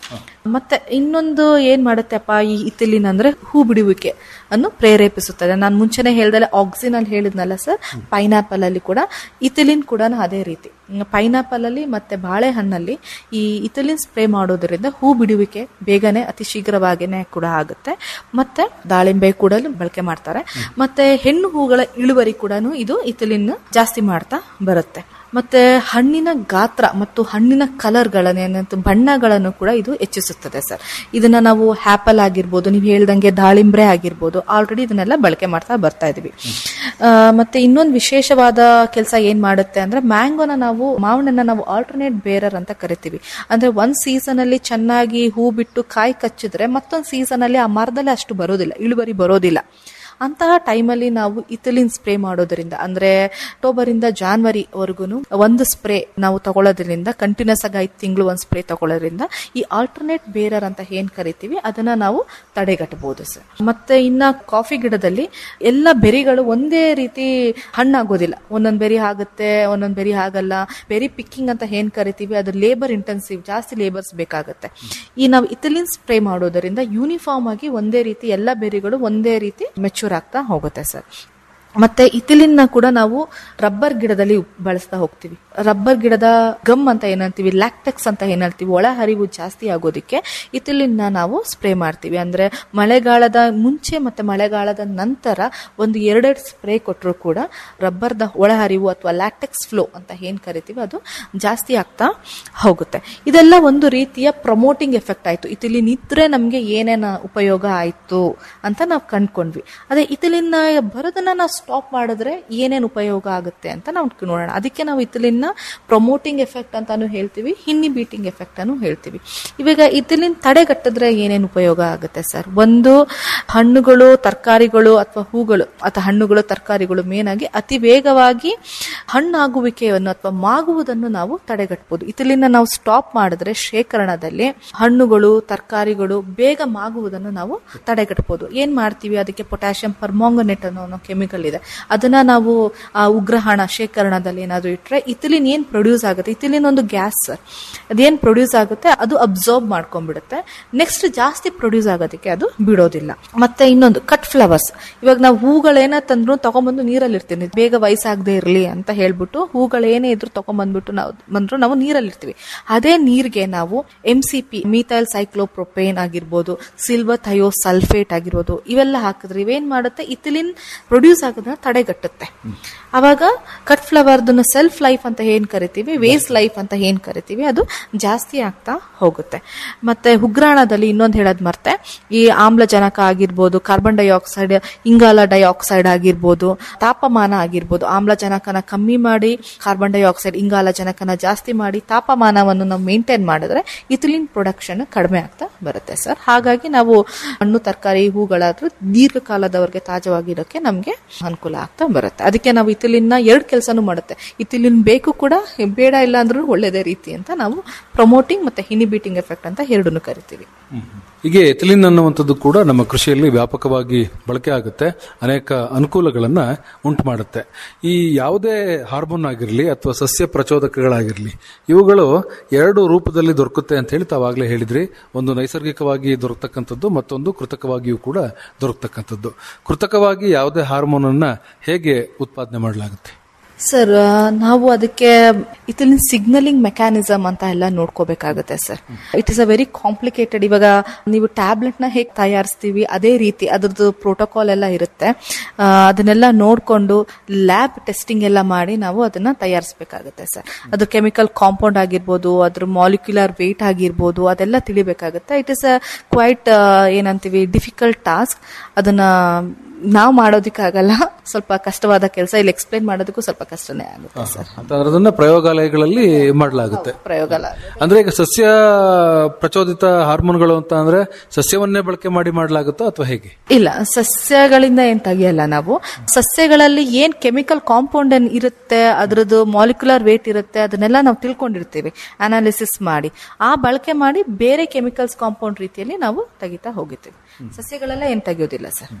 [SPEAKER 5] ಮತ್ತೆ ಇನ್ನೊಂದು ಏನ್ ಮಾಡುತ್ತೆಪ್ಪ ಈ ಇಥಿಲಿನ್ ಅಂದ್ರೆ ಹೂ ಬಿಡುವಿಕೆ ಅನ್ನು ಪ್ರೇರೇಪಿಸುತ್ತದೆ ನಾನು ಮುಂಚೆನೆ ಹೇಳ್ದಲೆ ಆಕ್ಸಿನ್ ಅಲ್ಲಿ ಹೇಳಿದ್ನಲ್ಲ ಸರ್ ಪೈನಾಪಲ್ ಅಲ್ಲಿ ಕೂಡ ಇಥಿಲಿನ್ ಕೂಡ ಅದೇ ರೀತಿ ಪೈನಾಪಲ್ ಅಲ್ಲಿ ಮತ್ತೆ ಬಾಳೆಹಣ್ಣಲ್ಲಿ ಈ ಇಥಿಲಿನ್ ಸ್ಪ್ರೇ ಮಾಡೋದ್ರಿಂದ ಹೂ ಬಿಡುವಿಕೆ ಬೇಗನೆ ಅತಿ ಶೀಘ್ರವಾಗಿನೇ ಕೂಡ ಆಗುತ್ತೆ ಮತ್ತೆ ದಾಳಿಂಬೆ ಕೂಡ ಬಳಕೆ ಮಾಡ್ತಾರೆ ಮತ್ತೆ ಹೆಣ್ಣು ಹೂಗಳ ಇಳುವರಿ ಕೂಡ ಇದು ಇಥಿಲಿನ್ ಜಾಸ್ತಿ ಮಾಡ್ತಾ ಬರುತ್ತೆ ಮತ್ತೆ ಹಣ್ಣಿನ ಗಾತ್ರ ಮತ್ತು ಹಣ್ಣಿನ ಕಲರ್ಗಳನ್ನೇನಂತ ಬಣ್ಣಗಳನ್ನು ಕೂಡ ಇದು ಹೆಚ್ಚಿಸುತ್ತದೆ ಸರ್ ಇದನ್ನ ನಾವು ಹ್ಯಾಪಲ್ ಆಗಿರ್ಬೋದು ನೀವು ಹೇಳ್ದಂಗೆ ದಾಳಿಂಬ್ರೆ ಆಗಿರ್ಬೋದು ಆಲ್ರೆಡಿ ಇದನ್ನೆಲ್ಲ ಬಳಕೆ ಮಾಡ್ತಾ ಬರ್ತಾ ಇದೀವಿ ಆ, ಮತ್ತೆ ಇನ್ನೊಂದು ವಿಶೇಷವಾದ ಕೆಲಸ ಏನ್ ಮಾಡುತ್ತೆ ಅಂದ್ರೆ ಮ್ಯಾಂಗೋನ ನಾವು ಮಾವಿನನ್ನ ನಾವು ಆಲ್ಟರ್ನೇಟ್ ಬೇರರ್ ಅಂತ ಕರಿತೀವಿ ಅಂದ್ರೆ ಒಂದ್ ಸೀಸನ್ ಅಲ್ಲಿ ಚೆನ್ನಾಗಿ ಹೂ ಬಿಟ್ಟು ಕಾಯಿ ಕಚ್ಚಿದ್ರೆ ಮತ್ತೊಂದು ಸೀಸನ್ ಅಲ್ಲಿ ಆ ಮರದಲ್ಲಿ ಅಷ್ಟು ಬರೋದಿಲ್ಲ ಇಳುವರಿ ಬರೋದಿಲ್ಲ ಅಂತಹ ಟೈಮಲ್ಲಿ ನಾವು ಇಥಿಲಿನ್ ಸ್ಪ್ರೇ ಮಾಡೋದ್ರಿಂದ ಅಂದ್ರೆ ಅಕ್ಟೋಬರ್ ಇಂದ ಜಾನ್ವರಿ ವರೆಗೂ ಒಂದು ಸ್ಪ್ರೇ ನಾವು ತಗೊಳ್ಳೋದ್ರಿಂದ ಕಂಟಿನ್ಯೂಸ್ ಆಗಿ ಐದು ತಿಂಗಳು ಒಂದು ಸ್ಪ್ರೇ ತಗೊಳ್ಳೋದ್ರಿಂದ ಈ ಆಲ್ಟರ್ನೇಟ್ ಬೇರರ್ ಅಂತ ಏನ್ ಕರಿತೀವಿ ಅದನ್ನ ನಾವು ತಡೆಗಟ್ಟಬಹುದು ಸರ್ ಮತ್ತೆ ಇನ್ನ ಕಾಫಿ ಗಿಡದಲ್ಲಿ ಎಲ್ಲ ಬೆರಿಗಳು ಒಂದೇ ರೀತಿ ಹಣ್ಣಾಗೋದಿಲ್ಲ ಒಂದೊಂದ್ ಬೆರಿ ಆಗುತ್ತೆ ಒಂದೊಂದ್ ಬೆರಿ ಆಗಲ್ಲ ಬೆರಿ ಪಿಕ್ಕಿಂಗ್ ಅಂತ ಏನ್ ಕರಿತೀವಿ ಅದು ಲೇಬರ್ ಇಂಟೆನ್ಸಿವ್ ಜಾಸ್ತಿ ಲೇಬರ್ಸ್ ಬೇಕಾಗುತ್ತೆ ಈ ನಾವು ಇಥಿಲಿನ್ ಸ್ಪ್ರೇ ಮಾಡೋದರಿಂದ ಯೂನಿಫಾರ್ಮ್ ಆಗಿ ಒಂದೇ ರೀತಿ ಎಲ್ಲ ಬೆರಿಗಳು ಒಂದೇ ರೀತಿ ಮೆಚೂರ್ ಆಗ್ತಾ ಹೋಗುತ್ತೆ ಸರ್ ಮತ್ತೆ ಇಥಿಲಿನ್ ಕೂಡ ನಾವು ರಬ್ಬರ್ ಗಿಡದಲ್ಲಿ ಬಳಸ್ತಾ ಹೋಗ್ತೀವಿ ರಬ್ಬರ್ ಗಿಡದ ಗಮ್ ಅಂತ ಏನ್ ಹೇಳ್ತೀವಿ ಲ್ಯಾಕ್ಟೆಕ್ಸ್ ಅಂತ ಏನ್ ಹೇಳ್ತೀವಿ ಒಳ ಹರಿವು ಜಾಸ್ತಿ ಆಗೋದಕ್ಕೆ ಇಥಿಲಿನ್ ನಾವು ಸ್ಪ್ರೇ ಮಾಡ್ತೀವಿ ಅಂದ್ರೆ ಮಳೆಗಾಲದ ಮುಂಚೆ ಮತ್ತೆ ಮಳೆಗಾಲದ ನಂತರ ಒಂದು ಎರಡೆರಡು ಸ್ಪ್ರೇ ಕೊಟ್ಟರು ಕೂಡ ರಬ್ಬರ್ದ ಒಳಹರಿವು ಅಥವಾ ಲ್ಯಾಕ್ಟೆಕ್ಸ್ ಫ್ಲೋ ಅಂತ ಏನ್ ಕರಿತೀವಿ ಅದು ಜಾಸ್ತಿ ಆಗ್ತಾ ಹೋಗುತ್ತೆ ಇದೆಲ್ಲ ಒಂದು ರೀತಿಯ ಪ್ರಮೋಟಿಂಗ್ ಎಫೆಕ್ಟ್ ಆಯ್ತು ಇಥಿಲಿನ್ ಇದ್ರೆ ನಮ್ಗೆ ಏನೇನ ಉಪಯೋಗ ಆಯ್ತು ಅಂತ ನಾವು ಕಂಡ್ಕೊಂಡ್ವಿ ಅದೇ ಇಥಿಲಿನ್ ಬರೋದನ್ನ ನಾವು ಸ್ಟಾಪ್ ಮಾಡಿದ್ರೆ ಏನೇನು ಉಪಯೋಗ ಆಗುತ್ತೆ ಅಂತ ನಾವು ನೋಡೋಣ ಅದಕ್ಕೆ ನಾವು ಇಥಿಲಿನ್ ಪ್ರಮೋಟಿಂಗ್ ಎಫೆಕ್ಟ್ ಅಂತಾನು ಹೇಳ್ತೀವಿ ಹಿನ್ನಿ ಬೀಟಿಂಗ್ ಎಫೆಕ್ಟ್ ಅನ್ನು ಹೇಳ್ತೀವಿ ಇವಾಗ ಇಥಿಲಿನ್ ತಡೆಗಟ್ಟಿದ್ರೆ ಏನೇನು ಉಪಯೋಗ ಆಗುತ್ತೆ ಸರ್ ಒಂದು ಹಣ್ಣುಗಳು ತರಕಾರಿಗಳು ಅಥವಾ ಹೂಗಳು ಅಥವಾ ಹಣ್ಣುಗಳು ತರಕಾರಿಗಳು ಮೇನ್ ಆಗಿ ಅತಿ ವೇಗವಾಗಿ ಹಣ್ಣಾಗುವಿಕೆಯನ್ನು ಅಥವಾ ಮಾಗುವುದನ್ನು ನಾವು ತಡೆಗಟ್ಟಬಹುದು ಇಥಿಲಿನ ನಾವು ಸ್ಟಾಪ್ ಮಾಡಿದ್ರೆ ಶೇಖರಣದಲ್ಲಿ ಹಣ್ಣುಗಳು ತರಕಾರಿಗಳು ಬೇಗ ಮಾಗುವುದನ್ನು ನಾವು ತಡೆಗಟ್ಟಬಹುದು ಏನ್ ಮಾಡ್ತೀವಿ ಅದಕ್ಕೆ ಪೊಟ್ಯಾಷಿಯಂ ಪರ್ಮಾಂಗನೆಟ್ ಅನ್ನೋ ಕೆಮಿಕಲ್ ಇದೆ ಅದನ್ನ ನಾವು ಆ ಉಗ್ರಹಣ ಶೇಖರಣದಲ್ಲಿ ಏನಾದ್ರು ಇಟ್ರೆ ಇಥಿಲಿನ್ ಏನ್ ಪ್ರೊಡ್ಯೂಸ್ ಆಗುತ್ತೆ ಇಥಿಲಿನ್ ಒಂದು ಗ್ಯಾಸ್ ಸರ್ ಅದೇನ್ ಪ್ರೊಡ್ಯೂಸ್ ಆಗುತ್ತೆ ಅದು ಅಬ್ಸಾರ್ಬ್ ಮಾಡ್ಕೊಂಡ್ಬಿಡುತ್ತೆ ನೆಕ್ಸ್ಟ್ ಜಾಸ್ತಿ ಪ್ರೊಡ್ಯೂಸ್ ಆಗೋದಕ್ಕೆ ಅದು ಬಿಡೋದಿಲ್ಲ ಮತ್ತೆ ಇನ್ನೊಂದು ಕಟ್ ಫ್ಲವರ್ಸ್ ಇವಾಗ ನಾವು ಹೂಗಳೇನ ತಂದ್ರು ತಗೊಂಡ್ಬಂದು ನೀರಲ್ಲಿ ಇರ್ತೀನಿ ಬೇಗ ವಯಸ್ಸಾಗದೆ ಇರಲಿ ಅಂತ ಹೇಳ್ಬಿಟ್ಟು ಹೂಗಳೇನೇ ಇದ್ರು ತಗೊಂಡ್ಬಂದ್ಬಿಟ್ಟು ನಾವು ಬಂದ್ರು ನಾವು ನೀರಲ್ಲಿ ಇರ್ತೀವಿ ಅದೇ ನೀರ್ಗೆ ನಾವು M C P methyl cyclopropane ಆಗಿರ್ಬೋದು ಸಿಲ್ವರ್ ಥಯೋ ಸಲ್ಫೇಟ್ ಆಗಿರ್ಬೋದು ಇವೆಲ್ಲ ಹಾಕಿದ್ರೆ ಇವೇನ್ ಮಾಡುತ್ತೆ ಇಥಿಲಿನ್ ಪ್ರೊಡ್ಯೂಸ್ ಆಗೋದನ್ನ ತಡೆಗಟ್ಟುತ್ತೆ ಅವಾಗ ಕಟ್ ಫ್ಲವರ್ದನ್ನ ಸೆಲ್ಫ್ ಲೈಫ್ ಅಂತ ಏನ್ ಕರಿತೀವಿ ವೇಸ್ಟ್ ಲೈಫ್ ಅಂತ ಏನ್ ಕರಿತೀವಿ ಅದು ಜಾಸ್ತಿ ಆಗ್ತಾ ಹೋಗುತ್ತೆ ಮತ್ತೆ ಉಗ್ರಾಣದಲ್ಲಿ ಇನ್ನೊಂದು ಹೇಳೋದ್ ಮರ್ತೆ ಈ ಆಮ್ಲಜನಕ ಆಗಿರ್ಬೋದು ಕಾರ್ಬನ್ ಡೈಆಕ್ಸೈಡ್ ಇಂಗಾಲ ಡೈಆಕ್ಸೈಡ್ ಆಗಿರ್ಬೋದು ತಾಪಮಾನ ಆಗಿರ್ಬೋದು ಆಮ್ಲಜನಕನ ಕಮ್ಮಿ ಮಾಡಿ ಕಾರ್ಬನ್ ಡೈಆಕ್ಸೈಡ್ ಇಂಗಾಲ ಜನಕನ ಜಾಸ್ತಿ ಮಾಡಿ ತಾಪಮಾನವನ್ನು ನಾವು ಮೇಂಟೈನ್ ಮಾಡಿದ್ರೆ ಇಥಿಲಿನ್ ಪ್ರೊಡಕ್ಷನ್ ಕಡಿಮೆ ಆಗ್ತಾ ಬರುತ್ತೆ ಸರ್ ಹಾಗಾಗಿ ನಾವು ಹಣ್ಣು ತರಕಾರಿ ಹೂಗಳಾದ್ರೂ ದೀರ್ಘಕಾಲದವರೆಗೆ ತಾಜವಾಗಿರೋಕೆ ನಮಗೆ ಅನುಕೂಲ ಆಗ್ತಾ ಬರುತ್ತೆ ಅದಕ್ಕೆ ನಾವು ಇಥಿಲಿನ್ ಎರಡು ಕೆಲಸನೂ ಮಾಡುತ್ತೆ ಇಥಿಲಿನ್ ಬೇಕು ಕೂಡ ಬೇಡ ಇಲ್ಲ ಅಂದ್ರೂ ಒಳ್ಳೇದೇ ರೀತಿ ಅಂತ ನಾವು ಪ್ರಮೋಟಿಂಗ್ ಮತ್ತೆ ಹಿನಿಬೀಟಿಂಗ್ ಎಫೆಕ್ಟ್ ಅಂತ ಎರಡನ್ನು ಕರಿತೀವಿ
[SPEAKER 4] ಹೀಗೆ ಎಥಿಲಿನ್ ಅನ್ನುವಂಥದ್ದು ಕೂಡ ನಮ್ಮ ಕೃಷಿಯಲ್ಲಿ ವ್ಯಾಪಕವಾಗಿ ಬಳಕೆ ಆಗುತ್ತೆ ಅನೇಕ ಅನುಕೂಲಗಳನ್ನ ಉಂಟು ಮಾಡುತ್ತೆ ಈ ಯಾವುದೇ ಹಾರ್ಮೋನ್ ಆಗಿರಲಿ ಅಥವಾ ಸಸ್ಯ ಪ್ರಚೋದಕಗಳಾಗಿರಲಿ ಇವುಗಳು ಎರಡು ರೂಪದಲ್ಲಿ ದೊರಕುತ್ತೆ ಅಂತ ಹೇಳಿ ತಾವಾಗಲೇ ಹೇಳಿದ್ರಿ ಒಂದು ನೈಸರ್ಗಿಕವಾಗಿ ದೊರಕತಕ್ಕಂಥದ್ದು ಮತ್ತೊಂದು ಕೃತಕವಾಗಿಯೂ ಕೂಡ ದೊರಕತಕ್ಕಂಥದ್ದು ಕೃತಕವಾಗಿ ಯಾವುದೇ ಹಾರ್ಮೋನ್ ಅನ್ನ ಹೇಗೆ ಉತ್ಪಾದನೆ ಮಾಡಲಾಗುತ್ತೆ
[SPEAKER 5] ಸರ್ ನಾವು ಅದಕ್ಕೆ ಇಥಿಲಿನ್ ಸಿಗ್ನಲಿಂಗ್ ಮೆಕ್ಯಾನಿಸಮ್ ಅಂತ ಎಲ್ಲ ನೋಡ್ಕೋಬೇಕಾಗುತ್ತೆ sir it is a very complicated ಇವಾಗ ನೀವು ಟ್ಯಾಬ್ಲೆಟ್ ನ ಹೇಗೆ ತಯಾರಿಸ್ತೀವಿ ಅದೇ ರೀತಿ ಅದ್ರದ್ದು ಪ್ರೋಟೋಕಾಲ್ ಎಲ್ಲ ಇರುತ್ತೆ ಆ, ಅದನ್ನೆಲ್ಲ ನೋಡ್ಕೊಂಡು ಲ್ಯಾಬ್ ಟೆಸ್ಟಿಂಗ್ ಎಲ್ಲ ಮಾಡಿ ನಾವು ಅದನ್ನ ತಯಾರಿಸಬೇಕಾಗುತ್ತೆ ಸರ್ ಅದ್ರ ಕೆಮಿಕಲ್ ಕಾಂಪೌಂಡ್ ಆಗಿರ್ಬೋದು ಅದ್ರ ಮಾಲಿಕ್ಯುಲರ್ ವೇಟ್ ಆಗಿರ್ಬೋದು ಅದೆಲ್ಲ ತಿಳಿಬೇಕಾಗುತ್ತೆ ಇಟ್ ಇಸ್ ಅ ಕ್ವೈಟ್ ಏನಂತೀವಿ ಡಿಫಿಕಲ್ಟ್ ಟಾಸ್ಕ್ ಅದನ್ನ ನಾವು ಮಾಡೋದಕ್ಕಾಗಲ್ಲ ಸ್ವಲ್ಪ ಕಷ್ಟವಾದ ಕೆಲಸ ಇಲ್ಲಿ ಎಕ್ಸ್ಪ್ಲೈನ್ ಮಾಡೋದಕ್ಕೂ ಸ್ವಲ್ಪ ಕಷ್ಟನೇ ಆಗುತ್ತೆ ಸರ್
[SPEAKER 4] ಅಂತಂದ್ರೆ ಅದನ್ನ ಪ್ರಯೋಗಾಲಯಗಳಲ್ಲಿ ಮಾಡಲಾಗುತ್ತೆ
[SPEAKER 5] ಪ್ರಯೋಗ ಅಲ್ಲ.
[SPEAKER 4] ಅಂದ್ರೆ ಈಗ ಸಸ್ಯ ಪ್ರಚೋದಿತ ಹಾರ್ಮೋನ್ಗಳು ಅಂತ ಅಂದ್ರೆ ಸಸ್ಯವನ್ನೇ ಬಳಕೆ ಮಾಡಿ ಮಾಡಲಾಗುತ್ತೋ ಅಥವಾ ಹೇಗೆ
[SPEAKER 5] ಇಲ್ಲ ಸಸ್ಯಗಳಿಂದ ಏನ್ ತೆಗಿಯಲ್ಲ ನಾವು ಸಸ್ಯಗಳಲ್ಲಿ ಏನ್ ಕೆಮಿಕಲ್ ಕಾಂಪೌಂಡ್ ಏನ್ ಇರುತ್ತೆ ಅದ್ರದ್ದು ಮಾಲಿಕ್ಯುಲರ್ ವೇಟ್ ಇರುತ್ತೆ ಅದನ್ನೆಲ್ಲ ನಾವು ತಿಳ್ಕೊಂಡಿರ್ತೀವಿ ಅನಾಲಿಸಿಸ್ ಮಾಡಿ ಆ ಬಳಕೆ ಮಾಡಿ ಬೇರೆ ಕೆಮಿಕಲ್ಸ್ ಕಾಂಪೌಂಡ್ ರೀತಿಯಲ್ಲಿ ನಾವು ತೆಗಿತಾ ಹೋಗಿರ್ತೀವಿ ಸಸ್ಯಗಳೆಲ್ಲ ಏನ್ ತೆಗಿಯೋದಿಲ್ಲ ಸರ್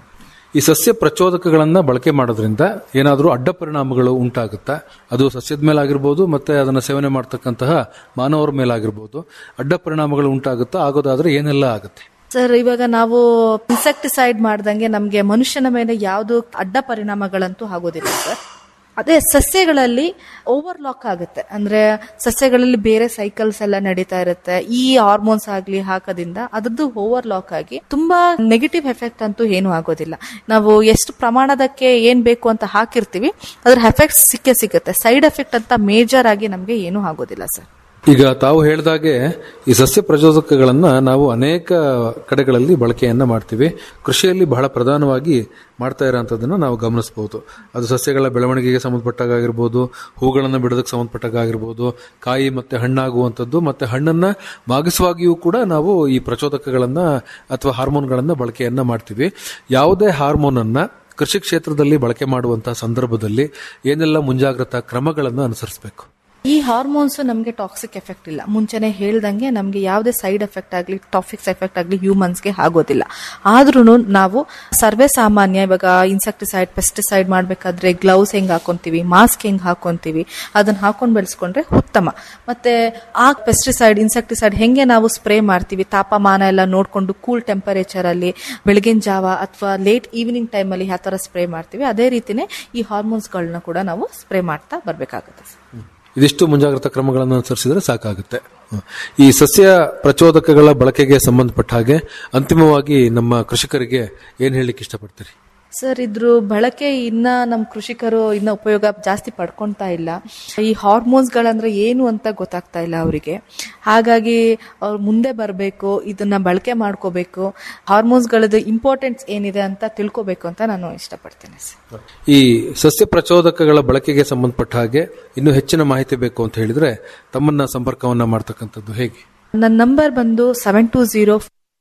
[SPEAKER 4] ಈ ಸಸ್ಯ ಪ್ರಚೋದಕಗಳನ್ನ ಬಳಕೆ ಮಾಡೋದ್ರಿಂದ ಏನಾದರೂ ಅಡ್ಡ ಪರಿಣಾಮಗಳು ಉಂಟಾಗುತ್ತಾ ಅದು ಸಸ್ಯದ ಮೇಲಾಗಿರ್ಬೋದು ಮತ್ತೆ ಅದನ್ನ ಸೇವನೆ ಮಾಡ್ತಕ್ಕಂತಹ ಮಾನವರ ಮೇಲಾಗಿರ್ಬೋದು ಅಡ್ಡ ಪರಿಣಾಮಗಳು ಉಂಟಾಗುತ್ತಾ ಆಗೋದಾದ್ರೆ ಏನೆಲ್ಲ ಆಗುತ್ತೆ
[SPEAKER 5] ಸರ್ ಇವಾಗ ನಾವು ಇನ್ಸೆಕ್ಟಿಸೈಡ್ ಮಾಡ್ದಂಗೆ ನಮಗೆ ಮನುಷ್ಯನ ಮೇಲೆ ಯಾವುದು ಅಡ್ಡ ಪರಿಣಾಮಗಳಂತೂ ಆಗೋದಿಲ್ಲ ಸರ್ ಅದೇ ಸಸ್ಯಗಳಲ್ಲಿ ಓವರ್ಲಾಕ್ ಆಗುತ್ತೆ ಅಂದ್ರೆ ಸಸ್ಯಗಳಲ್ಲಿ ಬೇರೆ ಸೈಕಲ್ಸ್ ಎಲ್ಲ ನಡೀತಾ ಇರುತ್ತೆ ಈ ಹಾರ್ಮೋನ್ಸ್ ಆಗ್ಲಿ ಹಾಕೋದ್ರಿಂದ ಅದ್ರದ್ದು ಓವರ್ಲಾಕ್ ಆಗಿ ತುಂಬಾ ನೆಗೆಟಿವ್ ಎಫೆಕ್ಟ್ ಅಂತೂ ಏನೂ ಆಗೋದಿಲ್ಲ ನಾವು ಎಷ್ಟು ಪ್ರಮಾಣದಕ್ಕೆ ಏನ್ ಬೇಕು ಅಂತ ಹಾಕಿರ್ತೀವಿ ಅದ್ರ ಎಫೆಕ್ಟ್ ಸಿಕ್ಕೇ ಸಿಗುತ್ತೆ ಸೈಡ್ ಎಫೆಕ್ಟ್ ಅಂತ ಮೇಜರ್ ಆಗಿ ನಮಗೆ ಏನೂ ಆಗೋದಿಲ್ಲ ಸರ್
[SPEAKER 4] ಈಗ ತಾವು ಹೇಳಿದಾಗೆ ಈ ಸಸ್ಯ ಪ್ರಚೋದಕಗಳನ್ನ ನಾವು ಅನೇಕ ಕಡೆಗಳಲ್ಲಿ ಬಳಕೆಯನ್ನ ಮಾಡ್ತೀವಿ ಕೃಷಿಯಲ್ಲಿ ಬಹಳ ಪ್ರಧಾನವಾಗಿ ಮಾಡ್ತಾ ಇರೋಂಥದ್ದನ್ನ ನಾವು ಗಮನಿಸಬಹುದು ಅದು ಸಸ್ಯಗಳ ಬೆಳವಣಿಗೆಗೆ ಸಂಬಂಧಪಟ್ಟಾಗಿರ್ಬೋದು ಹೂಗಳನ್ನು ಬಿಡೋದಕ್ಕೆ ಸಂಬಂಧಪಟ್ಟಾಗಿರ್ಬೋದು ಕಾಯಿ ಮತ್ತೆ ಹಣ್ಣಾಗುವಂಥದ್ದು ಮತ್ತೆ ಹಣ್ಣನ್ನ ಮಾಗಿಸುವಾಗಿಯೂ ಕೂಡ ನಾವು ಈ ಪ್ರಚೋದಕಗಳನ್ನ ಅಥವಾ ಹಾರ್ಮೋನ್ಗಳನ್ನ ಬಳಕೆಯನ್ನ ಮಾಡ್ತೀವಿ ಯಾವುದೇ ಹಾರ್ಮೋನ್ ಅನ್ನ ಕೃಷಿ ಕ್ಷೇತ್ರದಲ್ಲಿ ಬಳಕೆ ಮಾಡುವಂತಹ ಸಂದರ್ಭದಲ್ಲಿ ಏನೆಲ್ಲ ಮುಂಜಾಗ್ರತಾ ಕ್ರಮಗಳನ್ನು ಅನುಸರಿಸಬೇಕು
[SPEAKER 5] ಈ ಹಾರ್ಮೋನ್ಸ್ ನಮಗೆ ಟಾಕ್ಸಿಕ್ ಎಫೆಕ್ಟ್ ಇಲ್ಲ ಮುಂಚೆನೆ ಹೇಳ್ದಂಗೆ ನಮಗೆ ಯಾವುದೇ ಸೈಡ್ ಎಫೆಕ್ಟ್ ಆಗಲಿ ಟಾಕ್ಸಿಕ್ಸ್ ಎಫೆಕ್ಟ್ ಆಗಲಿ ಹ್ಯೂಮನ್ಸ್ಗೆ ಆಗೋದಿಲ್ಲ ಆದ್ರೂ ನಾವು ಸರ್ವೇ ಸಾಮಾನ್ಯ ಇವಾಗ ಇನ್ಸೆಕ್ಟಿಸೈಡ್ ಪೆಸ್ಟಿಸೈಡ್ ಮಾಡಬೇಕಾದ್ರೆ ಗ್ಲೌಸ್ ಹೆಂಗ್ ಹಾಕೊಂತೀವಿ ಮಾಸ್ಕ್ ಹೆಂಗ್ ಹಾಕೊಂತೀವಿ ಅದನ್ನ ಹಾಕೊಂಡು ಬೆಳೆಸ್ಕೊಂಡ್ರೆ ಉತ್ತಮ ಮತ್ತೆ ಆ ಪೆಸ್ಟಿಸೈಡ್ ಇನ್ಸೆಕ್ಟಿಸೈಡ್ ಹೆಂಗೆ ನಾವು ಸ್ಪ್ರೇ ಮಾಡ್ತೀವಿ ತಾಪಮಾನ ಎಲ್ಲ ನೋಡಿಕೊಂಡು ಕೂಲ್ ಟೆಂಪರೇಚರ್ ಅಲ್ಲಿ ಬೆಳಗಿನ ಜಾವ ಅಥವಾ ಲೇಟ್ ಈವ್ನಿಂಗ್ ಟೈಮಲ್ಲಿ ಯಾವ ಥರ ಸ್ಪ್ರೇ ಮಾಡ್ತೀವಿ ಅದೇ ರೀತಿನೇ ಈ ಹಾರ್ಮೋನ್ಸ್ಗಳನ್ನ ಕೂಡ ನಾವು ಸ್ಪ್ರೇ ಮಾಡ್ತಾ ಬರಬೇಕಾಗುತ್ತೆ
[SPEAKER 4] ಇದಿಷ್ಟು ಮುಂಜಾಗ್ರತಾ ಕ್ರಮಗಳನ್ನು ಅನುಸರಿಸಿದ್ರೆ ಸಾಕಾಗುತ್ತೆ ಹ್ಮ್. ಈ ಸಸ್ಯ ಪ್ರಚೋದಕಗಳ ಬಳಕೆಗೆ ಸಂಬಂಧಪಟ್ಟ ಹಾಗೆ ಅಂತಿಮವಾಗಿ ನಮ್ಮ ಕೃಷಿಕರಿಗೆ ಏನ್ ಹೇಳಲಿಕ್ಕೆ ಇಷ್ಟಪಡ್ತೀರಿ
[SPEAKER 5] ಸರ್ ಇದ್ರ ಬಳಕೆ ಇನ್ನ ನಮ್ಮ ಕೃಷಿಕರು ಇನ್ನ ಉಪಯೋಗ ಜಾಸ್ತಿ ಪಡ್ಕೊಂತಾ ಇಲ್ಲ ಈ ಹಾರ್ಮೋನ್ಸ್ಗಳಂದ್ರೆ ಏನು ಅಂತ ಗೊತ್ತಾಗ್ತಾ ಇಲ್ಲ ಅವರಿಗೆ ಹಾಗಾಗಿ ಅವ್ರು ಮುಂದೆ ಬರಬೇಕು ಇದನ್ನ ಬಳಕೆ ಮಾಡ್ಕೋಬೇಕು ಹಾರ್ಮೋನ್ಸ್ಗಳದ್ದು ಇಂಪಾರ್ಟೆನ್ಸ್ ಏನಿದೆ ಅಂತ ತಿಳ್ಕೋಬೇಕು ಅಂತ ನಾನು ಇಷ್ಟಪಡ್ತೇನೆ ಸರ್
[SPEAKER 4] ಈ ಸಸ್ಯ ಪ್ರಚೋದಕಗಳ ಬಳಕೆಗೆ ಸಂಬಂಧಪಟ್ಟ ಹಾಗೆ ಇನ್ನೂ ಹೆಚ್ಚಿನ ಮಾಹಿತಿ ಬೇಕು ಅಂತ ಹೇಳಿದ್ರೆ ತಮ್ಮನ್ನ ಸಂಪರ್ಕವನ್ನ ಮಾಡ್ತಕ್ಕಂಥದ್ದು ಹೇಗೆ
[SPEAKER 5] ನನ್ನ ನಂಬರ್ ಬಂದು seven two zero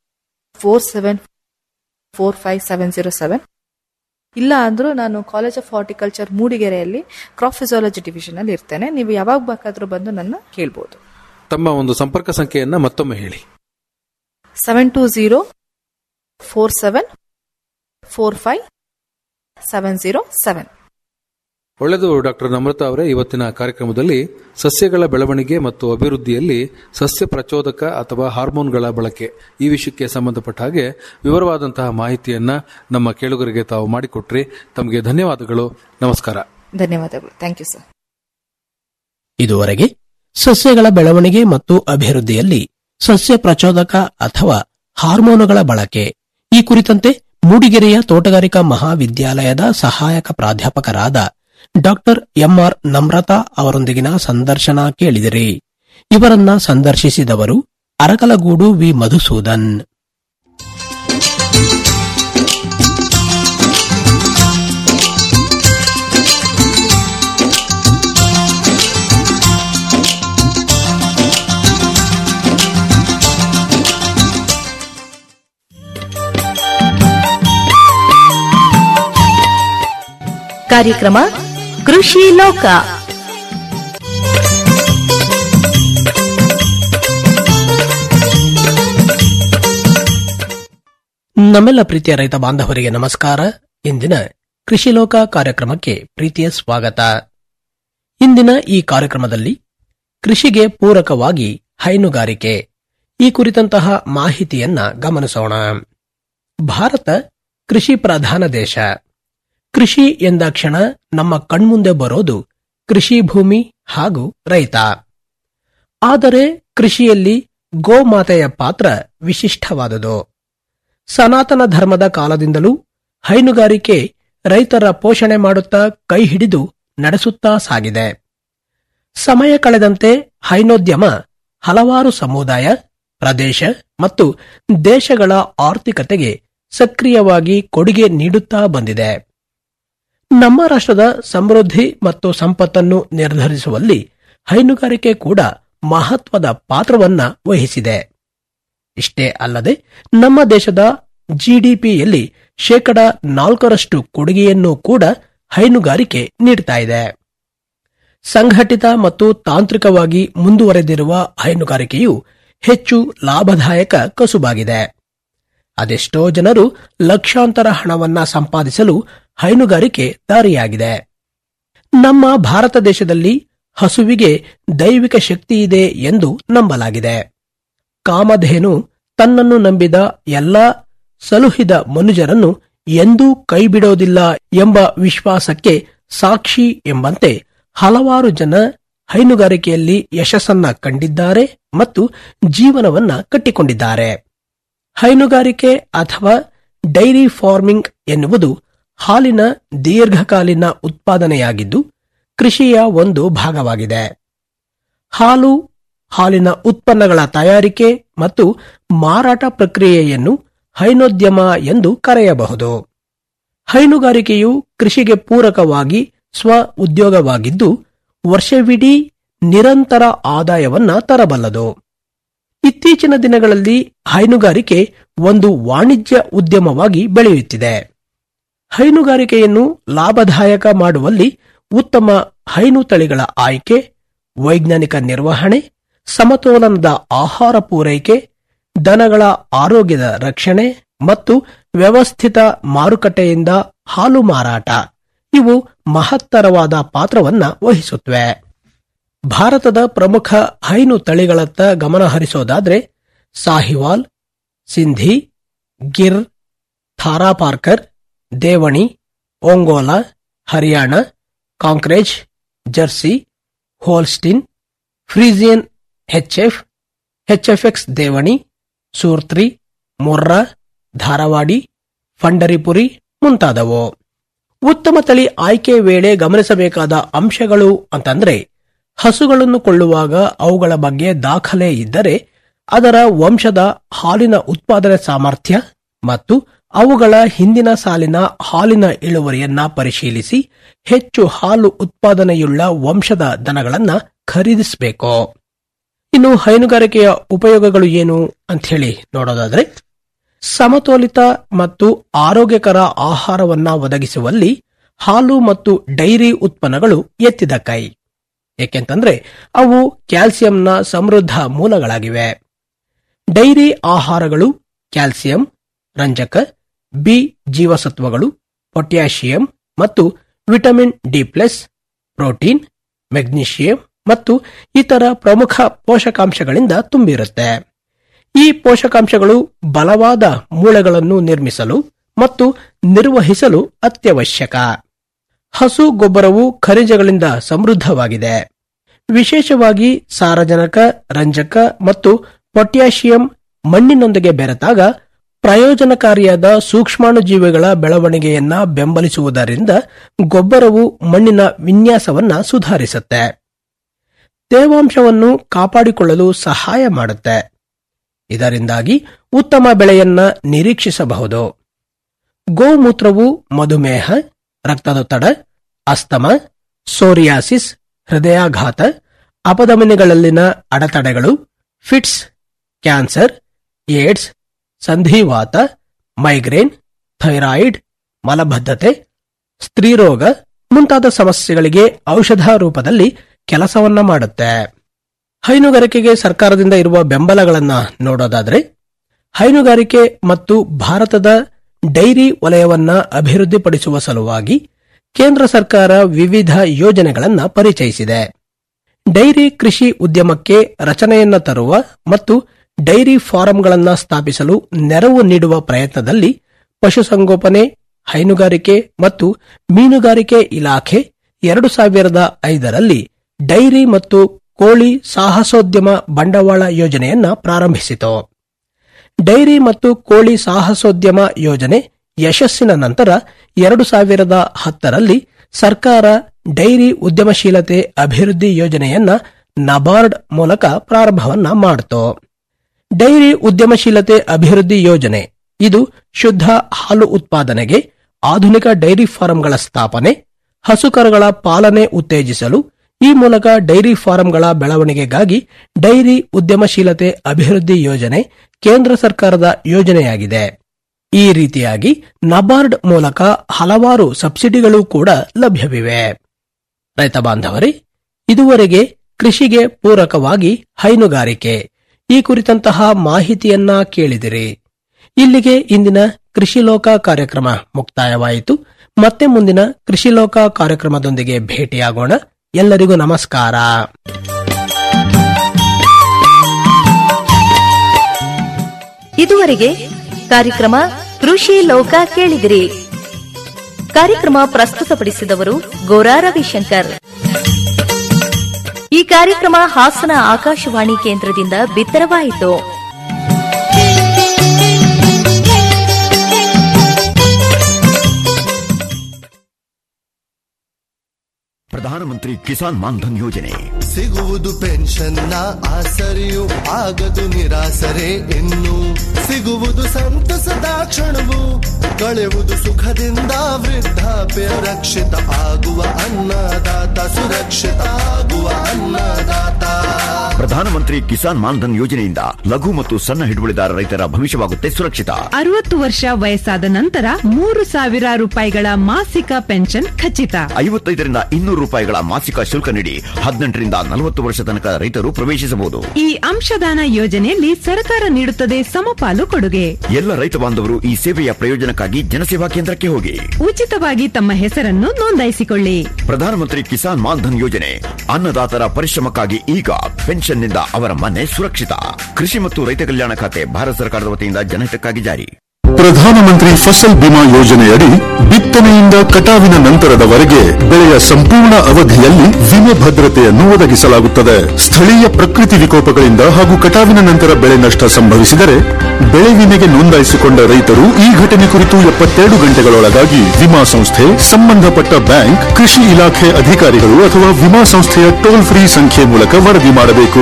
[SPEAKER 5] four seven four five seven zero seven ಇಲ್ಲ ಅಂದ್ರೂ ನಾನು ಕಾಲೇಜ್ ಆಫ್ ಹಾರ್ಟಿಕಲ್ಚರ್ ಮೂಡಿಗೆರೆಯಲ್ಲಿ ಕ್ರಾಪ್ ಫಿಸಿಯಾಲಜಿ ಡಿವಿಷನ್ ಅಲ್ಲಿ ಇರ್ತೇನೆ ನೀವು ಯಾವಾಗ ಬೇಕಾದ್ರೂ ಬಂದು ನನ್ನ ಕೇಳ್ಬೋದು
[SPEAKER 4] ತಮ್ಮ ಒಂದು ಸಂಪರ್ಕ ಸಂಖ್ಯೆಯನ್ನ ಮತ್ತೊಮ್ಮೆ ಹೇಳಿ
[SPEAKER 5] seven two zero four seven four five seven zero seven
[SPEAKER 4] ಒಳ್ಳೆಯದು ಡಾಕ್ಟರ್ ನಮ್ರತಾ ಅವರೇ ಇವತ್ತಿನ ಕಾರ್ಯಕ್ರಮದಲ್ಲಿ ಸಸ್ಯಗಳ ಬೆಳವಣಿಗೆ ಮತ್ತು ಅಭಿವೃದ್ಧಿಯಲ್ಲಿ ಸಸ್ಯ ಪ್ರಚೋದಕ ಅಥವಾ ಹಾರ್ಮೋನ್ಗಳ ಬಳಕೆ ಈ ವಿಷಯಕ್ಕೆ ಸಂಬಂಧಪಟ್ಟ ಹಾಗೆ ವಿವರವಾದಂತಹ ಮಾಹಿತಿಯನ್ನ ನಮ್ಮ ಕೇಳುಗರಿಗೆ ತಾವು ಮಾಡಿಕೊಟ್ರಿ ತಮಗೆ ಧನ್ಯವಾದಗಳು ನಮಸ್ಕಾರ
[SPEAKER 5] ಧನ್ಯವಾದಗಳು ಥ್ಯಾಂಕ್ ಯು ಸರ್
[SPEAKER 3] ಇದುವರೆಗೆ ಸಸ್ಯಗಳ ಬೆಳವಣಿಗೆ ಮತ್ತು ಅಭಿವೃದ್ಧಿಯಲ್ಲಿ ಸಸ್ಯ ಪ್ರಚೋದಕ ಅಥವಾ ಹಾರ್ಮೋನುಗಳ ಬಳಕೆ ಈ ಕುರಿತಂತೆ ಮೂಡಿಗೆರೆಯ ತೋಟಗಾರಿಕಾ ಮಹಾವಿದ್ಯಾಲಯದ ಸಹಾಯಕ ಪ್ರಾಧ್ಯಾಪಕರಾದ ಡಾಕ್ಟರ್ ಎಂಆರ್ ನಮ್ರತಾ ಅವರೊಂದಿಗಿನ ಸಂದರ್ಶನ ಕೇಳಿದಿರಿ ಇವರನ್ನ ಸಂದರ್ಶಿಸಿದವರು ಅರಕಲಗೂಡು ವಿ ಮಧುಸೂದನ್
[SPEAKER 6] ಕಾರ್ಯಕ್ರಮ ಕೃಷಿ ಲೋಕ
[SPEAKER 3] ನಮ್ಮೆಲ್ಲ ಪ್ರೀತಿಯ ರೈತ ಬಾಂಧವರಿಗೆ ನಮಸ್ಕಾರ ಇಂದಿನ ಕೃಷಿ ಲೋಕ ಕಾರ್ಯಕ್ರಮಕ್ಕೆ ಪ್ರೀತಿಯ ಸ್ವಾಗತ ಇಂದಿನ ಈ ಕಾರ್ಯಕ್ರಮದಲ್ಲಿ ಕೃಷಿಗೆ ಪೂರಕವಾಗಿ ಹೈನುಗಾರಿಕೆ ಈ ಕುರಿತಂತಹ ಮಾಹಿತಿಯನ್ನ ಗಮನಿಸೋಣ ಭಾರತ ಕೃಷಿ ಪ್ರಧಾನ ದೇಶ ಕೃಷಿ ಎಂದಾಕ್ಷಣ ನಮ್ಮ ಕಣ್ಮುಂದೆ ಬರೋದು ಕೃಷಿ ಭೂಮಿ ಹಾಗೂ ರೈತ ಆದರೆ ಕೃಷಿಯಲ್ಲಿ ಗೋಮಾತೆಯ ಪಾತ್ರ ವಿಶಿಷ್ಟವಾದುದು ಸನಾತನ ಧರ್ಮದ ಕಾಲದಿಂದಲೂ ಹೈನುಗಾರಿಕೆ ರೈತರ ಪೋಷಣೆ ಮಾಡುತ್ತಾ ಕೈ ಹಿಡಿದು ನಡೆಸುತ್ತಾ ಸಾಗಿದೆ ಸಮಯ ಕಳೆದಂತೆ ಹೈನೋದ್ಯಮ ಹಲವಾರು ಸಮುದಾಯ ಪ್ರದೇಶ ಮತ್ತು ದೇಶಗಳ ಆರ್ಥಿಕತೆಗೆ ಸಕ್ರಿಯವಾಗಿ ಕೊಡುಗೆ ನೀಡುತ್ತಾ ಬಂದಿದೆ ನಮ್ಮ ರಾಷ್ಟ್ರದ ಸಮೃದ್ಧಿ ಮತ್ತು ಸಂಪತ್ತನ್ನು ನಿರ್ಧರಿಸುವಲ್ಲಿ ಹೈನುಗಾರಿಕೆ ಕೂಡ ಮಹತ್ವದ ಪಾತ್ರವನ್ನ ವಹಿಸಿದೆ ಇಷ್ಟೇ ಅಲ್ಲದೆ ನಮ್ಮ ದೇಶದ ಜಿಡಿಪಿಯಲ್ಲಿ ಶೇಕಡ ನಾಲ್ಕರಷ್ಟು ಕೊಡುಗೆಯನ್ನು ಕೂಡ ಹೈನುಗಾರಿಕೆ ನೀಡ್ತಾ ಇದೆ ಸಂಘಟಿತ ಮತ್ತು ತಾಂತ್ರಿಕವಾಗಿ ಮುಂದುವರೆದಿರುವ ಹೈನುಗಾರಿಕೆಯು ಹೆಚ್ಚು ಲಾಭದಾಯಕ ಕಸುಬಾಗಿದೆ ಅದೆಷ್ಟೋ ಜನರು ಲಕ್ಷಾಂತರ ಹಣವನ್ನ ಸಂಪಾದಿಸಲು ಹೈನುಗಾರಿಕೆ ದಾರಿಯಾಗಿದೆ ನಮ್ಮ ಭಾರತ ದೇಶದಲ್ಲಿ ಹಸುವಿಗೆ ದೈವಿಕ ಶಕ್ತಿ ಇದೆ ಎಂದು ನಂಬಲಾಗಿದೆ ಕಾಮಧೇನು ತನ್ನನ್ನು ನಂಬಿದ ಎಲ್ಲಾ ಸಲುಹಿದ ಮನುಜರನ್ನು ಎಂದೂ ಕೈಬಿಡೋದಿಲ್ಲ ಎಂಬ ವಿಶ್ವಾಸಕ್ಕೆ ಸಾಕ್ಷಿ ಎಂಬಂತೆ ಹಲವಾರು ಜನ ಹೈನುಗಾರಿಕೆಯಲ್ಲಿ ಯಶಸ್ಸನ್ನ ಕಂಡಿದ್ದಾರೆ ಮತ್ತು ಜೀವನವನ್ನ ಕಟ್ಟಿಕೊಂಡಿದ್ದಾರೆ ಹೈನುಗಾರಿಕೆ ಅಥವಾ ಡೈರಿ ಫಾರ್ಮಿಂಗ್ ಎನ್ನುವುದು ಹಾಲಿನ ದೀರ್ಘಕಾಲೀನ ಉತ್ಪಾದನೆಯಾಗಿದ್ದು ಕೃಷಿಯ ಒಂದು ಭಾಗವಾಗಿದೆ ಹಾಲು ಹಾಲಿನ ಉತ್ಪನ್ನಗಳ ತಯಾರಿಕೆ ಮತ್ತು ಮಾರಾಟ ಪ್ರಕ್ರಿಯೆಯನ್ನು ಹೈನೋದ್ಯಮ ಎಂದು ಕರೆಯಬಹುದು ಹೈನುಗಾರಿಕೆಯು ಕೃಷಿಗೆ ಪೂರಕವಾಗಿ ಸ್ವ ಉದ್ಯೋಗವಾಗಿದ್ದು ವರ್ಷವಿಡೀ ನಿರಂತರ ಆದಾಯವನ್ನ ತರಬಲ್ಲದು ಇತ್ತೀಚಿನ ದಿನಗಳಲ್ಲಿ ಹೈನುಗಾರಿಕೆ ಒಂದು ವಾಣಿಜ್ಯ ಉದ್ಯಮವಾಗಿ ಬೆಳೆಯುತ್ತಿದೆ ಹೈನುಗಾರಿಕೆಯನ್ನು ಲಾಭದಾಯಕ ಮಾಡುವಲ್ಲಿ ಉತ್ತಮ ಹೈನು ತಳಿಗಳ ಆಯ್ಕೆ ವೈಜ್ಞಾನಿಕ ನಿರ್ವಹಣೆ ಸಮತೋಲನದ ಆಹಾರ ಪೂರೈಕೆ ದನಗಳ ಆರೋಗ್ಯದ ರಕ್ಷಣೆ ಮತ್ತು ವ್ಯವಸ್ಥಿತ ಮಾರುಕಟ್ಟೆಯಿಂದ ಹಾಲು ಮಾರಾಟ ಇವು ಮಹತ್ತರವಾದ ಪಾತ್ರವನ್ನ ವಹಿಸುತ್ತವೆ ಭಾರತದ ಪ್ರಮುಖ ಹೈನು ತಳಿಗಳತ್ತ ಗಮನ ಹರಿಸೋದಾದ್ರೆ Sahiwal Sindhi Gir Tharparkar Deoni Ongole Hariana Kankrej Jersey Holstein Friesian HF HFX Deoni Surti Murrah Dharwadi Pandharpuri ಮುಂತಾದವು ಉತ್ತಮ ತಳಿ ಆಯ್ಕೆ ವೇಳೆ ಗಮನಿಸಬೇಕಾದ ಅಂಶಗಳು ಅಂತಂದ್ರೆ ಹಸುಗಳನ್ನು ಕೊಳ್ಳುವಾಗ ಅವುಗಳ ಬಗ್ಗೆ ದಾಖಲೆ ಇದ್ದರೆ ಅದರ ವಂಶದ ಹಾಲಿನ ಉತ್ಪಾದನೆ ಸಾಮರ್ಥ್ಯ ಮತ್ತು ಅವುಗಳ ಹಿಂದಿನ ಸಾಲಿನ ಹಾಲಿನ ಇಳುವರಿಯನ್ನ ಪರಿಶೀಲಿಸಿ ಹೆಚ್ಚು ಹಾಲು ಉತ್ಪಾದನೆಯುಳ್ಳ ವಂಶದ ದನಗಳನ್ನ ಖರೀದಿಸಬೇಕು ಇನ್ನು ಹೈನುಗಾರಿಕೆಯ ಉಪಯೋಗಗಳು ಏನು ಅಂತ ಹೇಳಿ ನೋಡೋದಾದ್ರೆ ಸಮತೋಲಿತ ಮತ್ತು ಆರೋಗ್ಯಕರ ಆಹಾರವನ್ನ ಒದಗಿಸುವಲ್ಲಿ ಹಾಲು ಮತ್ತು ಡೈರಿ ಉತ್ಪನ್ನಗಳು ಎತ್ತಿದ ಕೈ ಏಕೆಂತಂದ್ರೆ ಅವು ಕ್ಯಾಲ್ಸಿಯಂನ ಸಮೃದ್ಧ ಮೂಲಗಳಾಗಿವೆ ಡೈರಿ ಆಹಾರಗಳು ಕ್ಯಾಲ್ಸಿಯಂ ರಂಜಕ ಬಿ ಜೀವಸತ್ವಗಳು ಪೊಟ್ಯಾಷಿಯಂ ಮತ್ತು vitamin D plus protein magnesium ಮತ್ತು ಇತರ ಪ್ರಮುಖ ಪೋಷಕಾಂಶಗಳಿಂದ ತುಂಬಿರುತ್ತೆ ಈ ಪೋಷಕಾಂಶಗಳು ಬಲವಾದ ಮೂಳೆಗಳನ್ನು ನಿರ್ಮಿಸಲು ಮತ್ತು ನಿರ್ವಹಿಸಲು ಅತ್ಯವಶ್ಯಕ ಹಸು ಗೊಬ್ಬರವು ಖನಿಜಗಳಿಂದ ಸಮೃದ್ಧವಾಗಿದೆ ವಿಶೇಷವಾಗಿ ಸಾರಜನಕ ರಂಜಕ ಮತ್ತು ಪೊಟ್ಯಾಷಿಯಂ ಮಣ್ಣಿನೊಂದಿಗೆ ಬೆರೆತಾಗ ಪ್ರಯೋಜನಕಾರಿಯಾದ ಸೂಕ್ಷ್ಮಾಣುಜೀವಿಗಳ ಬೆಳವಣಿಗೆಯನ್ನ ಬೆಂಬಲಿಸುವುದರಿಂದ ಗೊಬ್ಬರವು ಮಣ್ಣಿನ ವಿನ್ಯಾಸವನ್ನ ಸುಧಾರಿಸುತ್ತೆ ತೇವಾಂಶವನ್ನು ಕಾಪಾಡಿಕೊಳ್ಳಲು ಸಹಾಯ ಮಾಡುತ್ತೆ ಇದರಿಂದಾಗಿ ಉತ್ತಮ ಬೆಳೆಯನ್ನ ನಿರೀಕ್ಷಿಸಬಹುದು ಗೋಮೂತ್ರವು ಮಧುಮೇಹ ರಕ್ತದೊತ್ತಡ ಅಸ್ತಮ ಸೋರಿಯಾಸಿಸ್ ಹೃದಯಾಘಾತ ಅಪಧಮನಿಗಳಲ್ಲಿನ ಅಡೆತಡೆಗಳು ಫಿಟ್ಸ್ ಕ್ಯಾನ್ಸರ್ ಏಡ್ಸ್ ಸಂಧಿವಾತ ಮೈಗ್ರೇನ್ ಥೈರಾಯಿಡ್ ಮಲಬದ್ಧತೆ ಸ್ತ್ರೀರೋಗ ಮುಂತಾದ ಸಮಸ್ಯೆಗಳಿಗೆ ಔಷಧ ರೂಪದಲ್ಲಿ ಕೆಲಸವನ್ನ ಮಾಡುತ್ತೆ ಹೈನುಗಾರಿಕೆಗೆ ಸರ್ಕಾರದಿಂದ ಇರುವ ಬೆಂಬಲಗಳನ್ನ ನೋಡೋದಾದ್ರೆ ಹೈನುಗಾರಿಕೆ ಮತ್ತು ಭಾರತದ ಡೈರಿ ವಲಯವನ್ನ ಅಭಿವೃದ್ಧಿಪಡಿಸುವ ಸಲುವಾಗಿ ಕೇಂದ್ರ ಸರ್ಕಾರ ವಿವಿಧ ಯೋಜನೆಗಳನ್ನ ಪರಿಚಯಿಸಿದೆ ಡೈರಿ ಕೃಷಿ ಉದ್ಯಮಕ್ಕೆ ರಚನೆಯನ್ನ ತರುವ ಮತ್ತು ಡೈರಿ ಫಾರಂಗಳನ್ನ ಸ್ಥಾಪಿಸಲು ನೆರವು ನೀಡುವ ಪ್ರಯತ್ನದಲ್ಲಿ ಪಶುಸಂಗೋಪನೆ ಹೈನುಗಾರಿಕೆ ಮತ್ತು ಮೀನುಗಾರಿಕೆ ಇಲಾಖೆ ಎರಡು ಸಾವಿರದ ಐದರಲ್ಲಿ ಡೈರಿ ಮತ್ತು ಕೋಳಿ ಸಾಹಸೋದ್ಯಮ ಬಂಡವಾಳ ಯೋಜನೆಯನ್ನ ಪ್ರಾರಂಭಿಸಿತು ಡೈರಿ ಮತ್ತು ಕೋಳಿ ಸಾಹಸೋದ್ಯಮ ಯೋಜನೆ ಯಶಸ್ಸಿನ ನಂತರ ಎರಡು ಸಾವಿರದ ಹತ್ತರಲ್ಲಿ ಸರ್ಕಾರ ಡೈರಿ ಉದ್ಯಮಶೀಲತೆ ಅಭಿವೃದ್ಧಿ ಯೋಜನೆಯನ್ನ ನಬಾರ್ಡ್ ಮೂಲಕ ಪ್ರಾರಂಭವನ್ನ ಮಾಡಿತು ಡೈರಿ ಉದ್ಯಮಶೀಲತೆ ಅಭಿವೃದ್ಧಿ ಯೋಜನೆ ಇದು ಶುದ್ಧ ಹಾಲು ಉತ್ಪಾದನೆಗೆ ಆಧುನಿಕ ಡೈರಿ ಫಾರಂಗಳ ಸ್ಥಾಪನೆ ಹಸುಕರುಗಳ ಪಾಲನೆ ಉತ್ತೇಜಿಸಲು ಈ ಮೂಲಕ ಡೈರಿ ಫಾರಂಗಳ ಬೆಳವಣಿಗೆಗಾಗಿ ಡೈರಿ ಉದ್ಯಮಶೀಲತೆ ಅಭಿವೃದ್ಧಿ ಯೋಜನೆ ಕೇಂದ್ರ ಸರ್ಕಾರದ ಯೋಜನೆಯಾಗಿದೆ ಈ ರೀತಿಯಾಗಿ ನಬಾರ್ಡ್ ಮೂಲಕ ಹಲವಾರು ಸಬ್ಸಿಡಿಗಳು ಕೂಡ ಲಭ್ಯವಿವೆ ರೈತ ಬಾಂಧವರೇ ಇದುವರೆಗೆ ಕೃಷಿಗೆ ಪೂರಕವಾಗಿ ಹೈನುಗಾರಿಕೆ ಈ ಕುರಿತಂತಹ ಮಾಹಿತಿಯನ್ನ ಕೇಳಿದಿರಿ ಇಲ್ಲಿಗೆ ಇಂದಿನ ಕೃಷಿ ಲೋಕ ಕಾರ್ಯಕ್ರಮ ಮುಕ್ತಾಯವಾಯಿತು ಮತ್ತೆ ಮುಂದಿನ ಕೃಷಿ ಲೋಕ ಕಾರ್ಯಕ್ರಮದೊಂದಿಗೆ ಭೇಟಿಯಾಗೋಣ ಎಲ್ಲರಿಗೂ ನಮಸ್ಕಾರ
[SPEAKER 6] ಇದುವರೆಗೆ ಕಾರ್ಯಕ್ರಮ ಕೃಷಿ ಲೋಕ ಕೇಳಿದಿರಿ ಕಾರ್ಯಕ್ರಮ ಪ್ರಸ್ತುತಪಡಿಸಿದವರು ಗೋರಾ ರವಿಶಂಕರ್ ಈ ಕಾರ್ಯಕ್ರಮ ಹಾಸನ ಆಕಾಶವಾಣಿ ಕೇಂದ್ರದಿಂದ ಬಿತ್ತರವಾಯಿತು
[SPEAKER 7] ಪ್ರಧಾನಮಂತ್ರಿ ಕಿಸಾನ್ ಮಾನ್ಧನ್ ಯೋಜನೆ
[SPEAKER 8] ಸಿಗುವುದು ಪೆನ್ಷನ್ನ ಆಸರೆಯು ಆಗದು ನಿರಾಸರೆ ಇನ್ನು ಸಿಗುವುದು ಸಂತಸದ ಕ್ಷಣವು ಕಳೆಯುವುದು ಸುಖದಿಂದ ವೃದ್ಧಾಪ್ಯ ರಕ್ಷಿತ ಆಗುವ ಅನ್ನದಾತ ಸುರಕ್ಷಿತ ಆಗುವ ಅನ್ನದಾತ
[SPEAKER 7] ಪ್ರಧಾನಮಂತ್ರಿ ಕಿಸಾನ್ ಮಾನ್ಧನ್ ಯೋಜನೆಯಿಂದ ಲಘು ಮತ್ತು ಸಣ್ಣ ಹಿಡುವಳಿದಾರ ರೈತರ ಭವಿಷ್ಯವಾಗುತ್ತೆ ಸುರಕ್ಷಿತ
[SPEAKER 9] ಅರವತ್ತು ವರ್ಷ ವಯಸ್ಸಾದ ನಂತರ ಮೂರು ಸಾವಿರ ರೂಪಾಯಿಗಳ ಮಾಸಿಕ ಪೆನ್ಷನ್ ಖಚಿತ
[SPEAKER 7] ಐವತ್ತೈದರಿಂದ ಇನ್ನೂರು ರೂಪಾಯಿಗಳ ಮಾಸಿಕ ಶುಲ್ಕ ನೀಡಿ ಹದಿನೆಂಟರಿಂದ ನಲವತ್ತು ವರ್ಷ ತನಕ ರೈತರು ಪ್ರವೇಶಿಸಬಹುದು
[SPEAKER 9] ಈ ಅಂಶದಾನ ಯೋಜನೆಯಲ್ಲಿ ಸರ್ಕಾರ ನೀಡುತ್ತದೆ ಸಮಪಾಲು ಕೊಡುಗೆ
[SPEAKER 7] ಎಲ್ಲ ರೈತ ಬಾಂಧವರು ಈ ಸೇವೆಯ ಪ್ರಯೋಜನಕ್ಕಾಗಿ ಜನಸೇವಾ ಕೇಂದ್ರಕ್ಕೆ ಹೋಗಿ
[SPEAKER 9] ಉಚಿತವಾಗಿ ತಮ್ಮ ಹೆಸರನ್ನು ನೋಂದಾಯಿಸಿಕೊಳ್ಳಿ
[SPEAKER 7] ಪ್ರಧಾನಮಂತ್ರಿ ಕಿಸಾನ್ ಮಾನ್ಧನ್ ಯೋಜನೆ ಅನ್ನದಾತರ ಪರಿಶ್ರಮಕ್ಕಾಗಿ ಈಗ ಪೆನ್ಷನ್ನಿಂದ ಅವರ ಮನೆ ಸುರಕ್ಷಿತ ಕೃಷಿ ಮತ್ತು ರೈತ ಕಲ್ಯಾಣ ಖಾತೆ ಭಾರತ ಸರ್ಕಾರದ ವತಿಯಿಂದ ಜನಹಿತಕ್ಕಾಗಿ ಜಾರಿ
[SPEAKER 10] ಪ್ರಧಾನಮಂತ್ರಿ ಫಸಲ್ ಬಿಮಾ ಯೋಜನೆಯಡಿ ಬಿತ್ತನೆಯಿಂದ ಕಟಾವಿನ ನಂತರದವರೆಗೆ ಬೆಳೆಯ ಸಂಪೂರ್ಣ ಅವಧಿಯಲ್ಲಿ ವಿಮೆ ಭದ್ರತೆಯನ್ನು ಒದಗಿಸಲಾಗುತ್ತದೆ ಸ್ಥಳೀಯ ಪ್ರಕೃತಿ ವಿಕೋಪಗಳಿಂದ ಹಾಗೂ ಕಟಾವಿನ ನಂತರ ಬೆಳೆ ನಷ್ಟ ಸಂಭವಿಸಿದರೆ ಬೆಳೆ ವಿಮೆಗೆ ನೋಂದಾಯಿಸಿಕೊಂಡ ರೈತರು ಈ ಘಟನೆ ಕುರಿತು ಎಪ್ಪತ್ತೆರಡು ಗಂಟೆಗಳೊಳಗಾಗಿ ವಿಮಾ ಸಂಸ್ಥೆ ಸಂಬಂಧಪಟ್ಟ ಬ್ಯಾಂಕ್ ಕೃಷಿ ಇಲಾಖೆ ಅಧಿಕಾರಿಗಳು ಅಥವಾ ವಿಮಾ ಸಂಸ್ಥೆಯ ಟೋಲ್ ಫ್ರೀ ಸಂಖ್ಯೆ ಮೂಲಕ ವರದಿ ಮಾಡಬೇಕು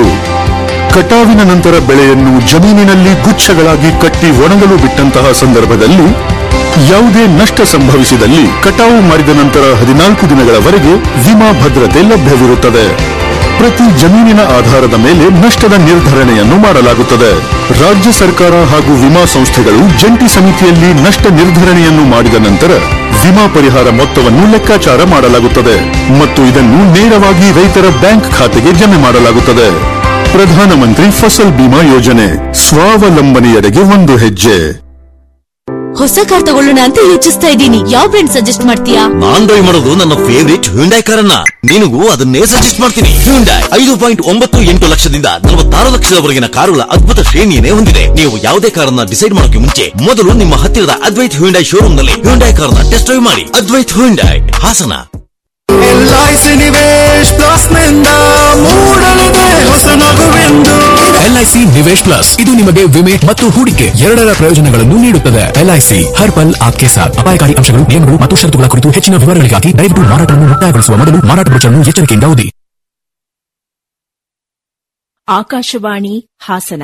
[SPEAKER 10] ಕಟಾವಿನ ನಂತರ ಬೆಳೆಯನ್ನು ಜಮೀನಿನಲ್ಲಿ ಗುಚ್ಛಗಳಾಗಿ ಕಟ್ಟಿ ಒಣಗಲು ಬಿಟ್ಟಂತಹ ಸಂದರ್ಭದಲ್ಲಿ ಯಾವುದೇ ನಷ್ಟ ಸಂಭವಿಸಿದಲ್ಲಿ ಕಟಾವು ಮಾಡಿದ ನಂತರ ಹದಿನಾಲ್ಕು ದಿನಗಳವರೆಗೆ ವಿಮಾ ಭದ್ರತೆ ಲಭ್ಯವಿರುತ್ತದೆ ಪ್ರತಿ ಜಮೀನಿನ ಆಧಾರದ ಮೇಲೆ ನಷ್ಟದ ನಿರ್ಧರಣೆಯನ್ನು ಮಾಡಲಾಗುತ್ತದೆ ರಾಜ್ಯ ಸರ್ಕಾರ ಹಾಗೂ ವಿಮಾ ಸಂಸ್ಥೆಗಳು ಜಂಟಿ ಸಮಿತಿಯಲ್ಲಿ ನಷ್ಟ ನಿರ್ಧರಣೆಯನ್ನು ಮಾಡಿದ ನಂತರ ವಿಮಾ ಪರಿಹಾರ ಮೊತ್ತವನ್ನು ಲೆಕ್ಕಾಚಾರ ಮಾಡಲಾಗುತ್ತದೆ ಮತ್ತು ಇದನ್ನು ನೇರವಾಗಿ ರೈತರ ಬ್ಯಾಂಕ್ ಖಾತೆಗೆ ಜಮೆ ಮಾಡಲಾಗುತ್ತದೆ ಪ್ರಧಾನಮಂತ್ರಿ ಫಸಲ್ ಬಿಮಾ ಯೋಜನೆ ಸ್ವಾವಲಂಬನೆಯೆಡೆಗೆ ಒಂದು ಹೆಜ್ಜೆ
[SPEAKER 11] ಹೊಸ ಕಾರ್ ತಗೊಳ್ಳೋಣ ಅಂತ ಯೋಚಿಸ್ತಾ ಇದ್ದೀನಿ ಯಾವ ಬ್ರ್ಯಾಂಡ್ ಸಜೆಸ್ಟ್ ಮಾಡ್ತೀಯಾ
[SPEAKER 12] ನಾನ್ ಡ್ರೈವ್ ಮಾಡೋದು ನನ್ನ ಫೇವರಿಟ್ ಹ್ಯುಂಡೈ ಕಾರನ್ನ ನಿನಗೂ ಅದನ್ನೇ ಸಜೆಸ್ಟ್ ಮಾಡ್ತೀನಿ ಹ್ಯುಂಡೈ ಐದು ಪಾಯಿಂಟ್ ಒಂಬತ್ತು ಎಂಟು ಲಕ್ಷದಿಂದ ನಲವತ್ತಾರು ಲಕ್ಷದವರೆಗಿನ ಕಾರುಗಳ ಅದ್ಭುತ ಶ್ರೇಣಿಯನ್ನೇ ಹೊಂದಿದೆ ನೀವು ಯಾವುದೇ ಕಾರನ್ನ ಡಿಸೈಡ್ ಮಾಡೋಕೆ ಮುಂಚೆ ಮೊದಲು ನಿಮ್ಮ ಹತ್ತಿರದ ಅದ್ವೈತ್ ಹ್ಯುಂಡೈ ಶೋರೂಮ್ ನಲ್ಲಿ ಹ್ಯುಂಡೈ ಕಾರನ್ನ ಟೆಸ್ಟ್ ಡ್ರೈವ್ ಮಾಡಿ Advait Hyundai Hassan
[SPEAKER 8] LIC Nivesh plus ನಿಂದ ಮೂಡಲಿದೆ ಹೊಸ ನಗುವೆಂದು
[SPEAKER 13] ಎಲ್ಐಸಿ ನಿವೇಶ್ ಪ್ಲಸ್ ಇದು ನಿಮಗೆ ವಿಮೆ ಮತ್ತು ಹೂಡಿಕೆ ಎರಡರ ಪ್ರಯೋಜನಗಳನ್ನು ನೀಡುತ್ತದೆ ಎಲ್ಐಸಿ ಹರ್ ಪಲ್ ಆಪ್ಕೆ ಸಾಥ್ ಅಪಾಯಕಾರಿ ಅಂಶಗಳು ನಿಯಮಗಳು ಮತ್ತು ಷರತ್ತುಗಳ ಕುರಿತು ಹೆಚ್ಚಿನ ವಿವರಗಳಿಗಾಗಿ ದಯವಿಟ್ಟು ಮಾರಾಟವನ್ನು ಮುಕ್ತಾಯಗೊಳಿಸುವ ಮೊದಲು ಮಾರಾಟ ಬ್ರೋಚರ್ನ್ನು ಎಚ್ಚರಿಕೆಯಿಂದ ಓದಿ
[SPEAKER 14] ಆಕಾಶವಾಣಿ ಹಾಸನ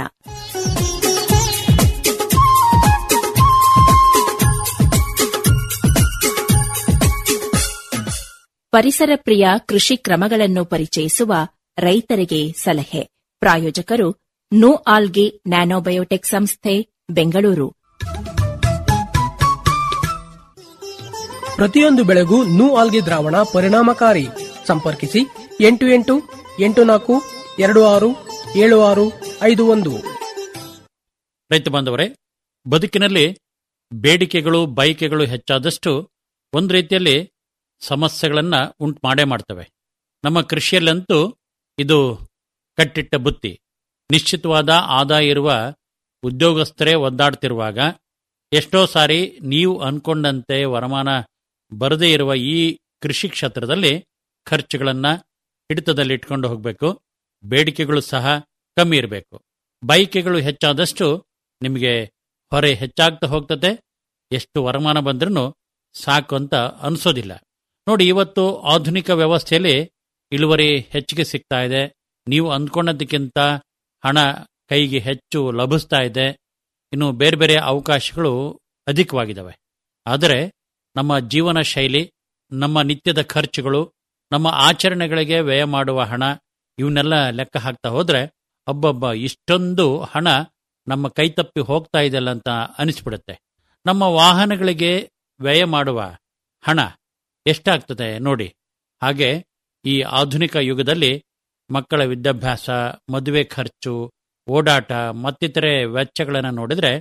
[SPEAKER 14] ಪರಿಸರ ಪ್ರಿಯ ಕೃಷಿ ಕ್ರಮಗಳನ್ನು ಪರಿಚಯಿಸುವ ರೈತರಿಗೆ ಸಲಹೆ ಪ್ರಾಯೋಜಕರು ನೋ ಆಲ್ಗೆ ನ್ಯಾನೋಬಯೋಟೆಕ್ ಸಂಸ್ಥೆ ಬೆಂಗಳೂರು
[SPEAKER 3] ಪ್ರತಿಯೊಂದು ಬೆಳೆಗೂ ನೂ ಆಲ್ಗೆ ದ್ರಾವಣ ಪರಿಣಾಮಕಾರಿ ಸಂಪರ್ಕಿಸಿ ಎಂಟು ಎಂಟು ಎಂಟು ನಾಲ್ಕು ಎರಡು ಆರು ಏಳು ಆರು ಐದು ಒಂದು
[SPEAKER 15] ರೈತ ಬಾಂಧವರೇ ಬದುಕಿನಲ್ಲಿ ಬೇಡಿಕೆಗಳು ಬಯಕೆಗಳು ಹೆಚ್ಚಾದಷ್ಟು ಒಂದು ರೀತಿಯಲ್ಲಿ ಸಮಸ್ಯೆಗಳನ್ನು ಉಂಟು ಮಾಡೇ ಮಾಡ್ತವೆ ನಮ್ಮ ಕೃಷಿಯಲ್ಲಂತೂ ಇದು ಕಟ್ಟಿಟ್ಟ ಬುತ್ತಿ ನಿಶ್ಚಿತವಾದ ಆದಾಯ ಇರುವ ಉದ್ಯೋಗಸ್ಥರೇ ಒದ್ದಾಡ್ತಿರುವಾಗ ಎಷ್ಟೋ ಸಾರಿ ನೀವು ಅನ್ಕೊಂಡಂತೆ ವರಮಾನ ಬರದೇ ಇರುವ ಈ ಕೃಷಿ ಕ್ಷೇತ್ರದಲ್ಲಿ ಖರ್ಚುಗಳನ್ನು ಹಿಡಿತದಲ್ಲಿ ಇಟ್ಕೊಂಡು ಹೋಗಬೇಕು ಬೇಡಿಕೆಗಳು ಸಹ ಕಮ್ಮಿ ಇರಬೇಕು ಬೈಕೆಗಳು ಹೆಚ್ಚಾದಷ್ಟು ನಿಮಗೆ ಹೊರೆ ಹೆಚ್ಚಾಗ್ತಾ ಹೋಗ್ತದೆ ಎಷ್ಟು ವರಮಾನ ಬಂದ್ರೂ ಸಾಕು ಅಂತ ಅನಿಸೋದಿಲ್ಲ ನೋಡಿ ಇವತ್ತು ಆಧುನಿಕ ವ್ಯವಸ್ಥೆಯಲ್ಲಿ ಇಳುವರಿ ಹೆಚ್ಚಿಗೆ ಸಿಗ್ತಾ ಇದೆ ನೀವು ಅಂದ್ಕೊಂಡದಕ್ಕಿಂತ ಹಣ ಕೈಗೆ ಹೆಚ್ಚು ಲಭಿಸ್ತಾ ಇದೆ ಇನ್ನು ಬೇರೆ ಬೇರೆ ಅವಕಾಶಗಳು ಅಧಿಕವಾಗಿದ್ದಾವೆ ಆದರೆ ನಮ್ಮ ಜೀವನ ಶೈಲಿ ನಮ್ಮ ನಿತ್ಯದ ಖರ್ಚುಗಳು ನಮ್ಮ ಆಚರಣೆಗಳಿಗೆ ವ್ಯಯ ಮಾಡುವ ಹಣ ಇವನ್ನೆಲ್ಲ ಲೆಕ್ಕ ಹಾಕ್ತಾ ಹೋದ್ರೆ ಅಬ್ಬಬ್ಬ ಇಷ್ಟೊಂದು ಹಣ ನಮ್ಮ ಕೈತಪ್ಪಿ ಹೋಗ್ತಾ ಇದೆಯಲ್ಲ ಅಂತ ಅನಿಸ್ಬಿಡುತ್ತೆ ನಮ್ಮ ವಾಹನಗಳಿಗೆ ವ್ಯಯ ಮಾಡುವ ಹಣ ಎಷ್ಟಾಗ್ತದೆ ನೋಡಿ ಹಾಗೆ ಈ ಆಧುನಿಕ ಯುಗದಲ್ಲಿ ಮಕ್ಕಳ ವಿದ್ಯಾಭ್ಯಾಸ ಮದುವೆ ಖರ್ಚು ಓಡಾಟ ಮತ್ತಿತರೆ ವೆಚ್ಚಗಳನ್ನು ನೋಡಿದ್ರೆ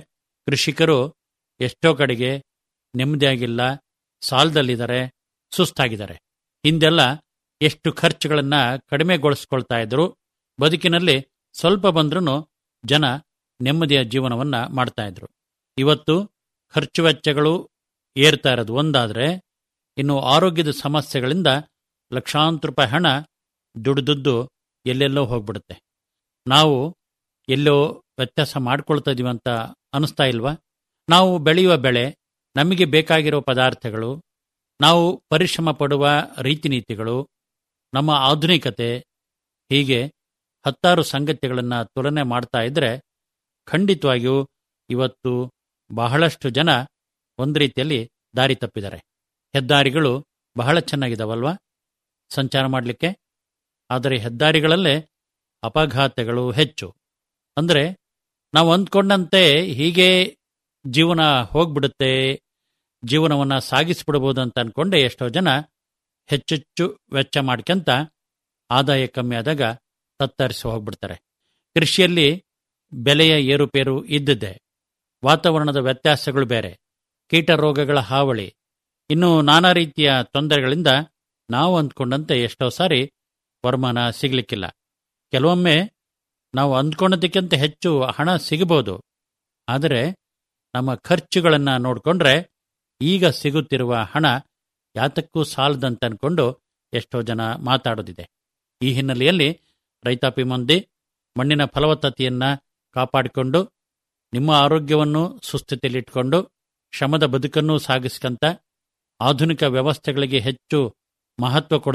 [SPEAKER 15] ಕೃಷಿಕರು ಎಷ್ಟೋ ಕಡೆಗೆ ನೆಮ್ಮದಿಯಾಗಿಲ್ಲ ಸಾಲದಲ್ಲಿದ್ದಾರೆ ಸುಸ್ತಾಗಿದ್ದಾರೆ ಹಿಂದೆಲ್ಲ ಎಷ್ಟು ಖರ್ಚುಗಳನ್ನ ಕಡಿಮೆಗೊಳಿಸ್ಕೊಳ್ತಾ ಇದ್ರು ಬದುಕಿನಲ್ಲಿ ಸ್ವಲ್ಪ ಬಂದ್ರೂ ಜನ ನೆಮ್ಮದಿಯ ಜೀವನವನ್ನ ಮಾಡ್ತಾ ಇದ್ರು ಇವತ್ತು ಖರ್ಚು ವೆಚ್ಚಗಳು ಏರ್ತಾ ಇರೋದು ಒಂದಾದ್ರೆ ಇನ್ನು ಆರೋಗ್ಯದ ಸಮಸ್ಯೆಗಳಿಂದ ಲಕ್ಷಾಂತರ ರೂಪಾಯಿ ಹಣ ದುಡ್ದುದ್ದು ಎಲ್ಲೆಲ್ಲೋ ಹೋಗ್ಬಿಡುತ್ತೆ ನಾವು ಎಲ್ಲೋ ವ್ಯತ್ಯಾಸ ಮಾಡ್ಕೊಳ್ತಾ ಇದೀವಿ ಅಂತ ಅನಿಸ್ತಾ ಇಲ್ವಾ ನಾವು ಬೆಳೆಯುವ ಬೆಳೆ ನಮಗೆ ಬೇಕಾಗಿರೋ ಪದಾರ್ಥಗಳು ನಾವು ಪರಿಶ್ರಮ ಪಡುವ ರೀತಿ ನೀತಿಗಳು ನಮ್ಮ ಆಧುನಿಕತೆ ಹೀಗೆ ಹತ್ತಾರು ಸಂಗತಿಗಳನ್ನು ತುಲನೆ ಮಾಡ್ತಾ ಇದ್ರೆ ಖಂಡಿತವಾಗಿಯೂ ಇವತ್ತು ಬಹಳಷ್ಟು ಜನ ಒಂದು ರೀತಿಯಲ್ಲಿ ದಾರಿ ತಪ್ಪಿದ್ದಾರೆ ಹೆದ್ದಾರಿಗಳು ಬಹಳ ಚೆನ್ನಾಗಿದಾವಲ್ವಾ ಸಂಚಾರ ಮಾಡಲಿಕ್ಕೆ ಆದರೆ ಹೆದ್ದಾರಿಗಳಲ್ಲೇ ಅಪಘಾತಗಳು ಹೆಚ್ಚು ಅಂದರೆ ನಾವು ಅಂದ್ಕೊಂಡಂತೆ ಹೀಗೆ ಜೀವನ ಹೋಗ್ಬಿಡುತ್ತೆ ಜೀವನವನ್ನು ಸಾಗಿಸ್ಬಿಡ್ಬೋದು ಅಂತ ಅನ್ಕೊಂಡೆ ಎಷ್ಟೋ ಜನ ಹೆಚ್ಚೆಚ್ಚು ವೆಚ್ಚ ಮಾಡ್ಕೊಂತ ಆದಾಯ ಕಮ್ಮಿ ಆದಾಗ ತತ್ತರಿಸಿ ಹೋಗ್ಬಿಡ್ತಾರೆ ಕೃಷಿಯಲ್ಲಿ ಬೆಲೆಯ ಏರುಪೇರು ಇದ್ದಿದ್ದೆ ವಾತಾವರಣದ ವ್ಯತ್ಯಾಸಗಳು ಬೇರೆ ಕೀಟ ರೋಗಗಳ ಹಾವಳಿ ಇನ್ನು ನಾನಾ ರೀತಿಯ ತೊಂದರೆಗಳಿಂದ ನಾವು ಅಂದ್ಕೊಂಡಂತೆ ಎಷ್ಟೋ ಸಾರಿ ವರಮಾನ ಸಿಗ್ಲಿಕ್ಕಿಲ್ಲ ಕೆಲವೊಮ್ಮೆ ನಾವು ಅಂದ್ಕೊಂಡದಕ್ಕಿಂತ ಹೆಚ್ಚು ಹಣ ಸಿಗಬಹುದು ಆದರೆ ನಮ್ಮ ಖರ್ಚುಗಳನ್ನು ನೋಡಿಕೊಂಡ್ರೆ ಈಗ ಸಿಗುತ್ತಿರುವ ಹಣ ಯಾತಕ್ಕೂ ಸಾಲದಂತ ಅನ್ಕೊಂಡು ಎಷ್ಟೋ ಜನ ಮಾತಾಡೋದಿದೆ ಈ ಹಿನ್ನೆಲೆಯಲ್ಲಿ ರೈತಾಪಿ ಮಂದಿ ಮಣ್ಣಿನ ಫಲವತ್ತತೆಯನ್ನ ಕಾಪಾಡಿಕೊಂಡು ನಿಮ್ಮ ಆರೋಗ್ಯವನ್ನು ಸುಸ್ಥಿತಿಯಲ್ಲಿಟ್ಕೊಂಡು ಶ್ರಮದ ಬದುಕನ್ನು ಸಾಗಿಸ್ಕಂತ ಆಧುನಿಕ ವ್ಯವಸ್ಥೆಗಳಿಗೆ ಹೆಚ್ಚು ಮಹತ್ವ ಕೊಡ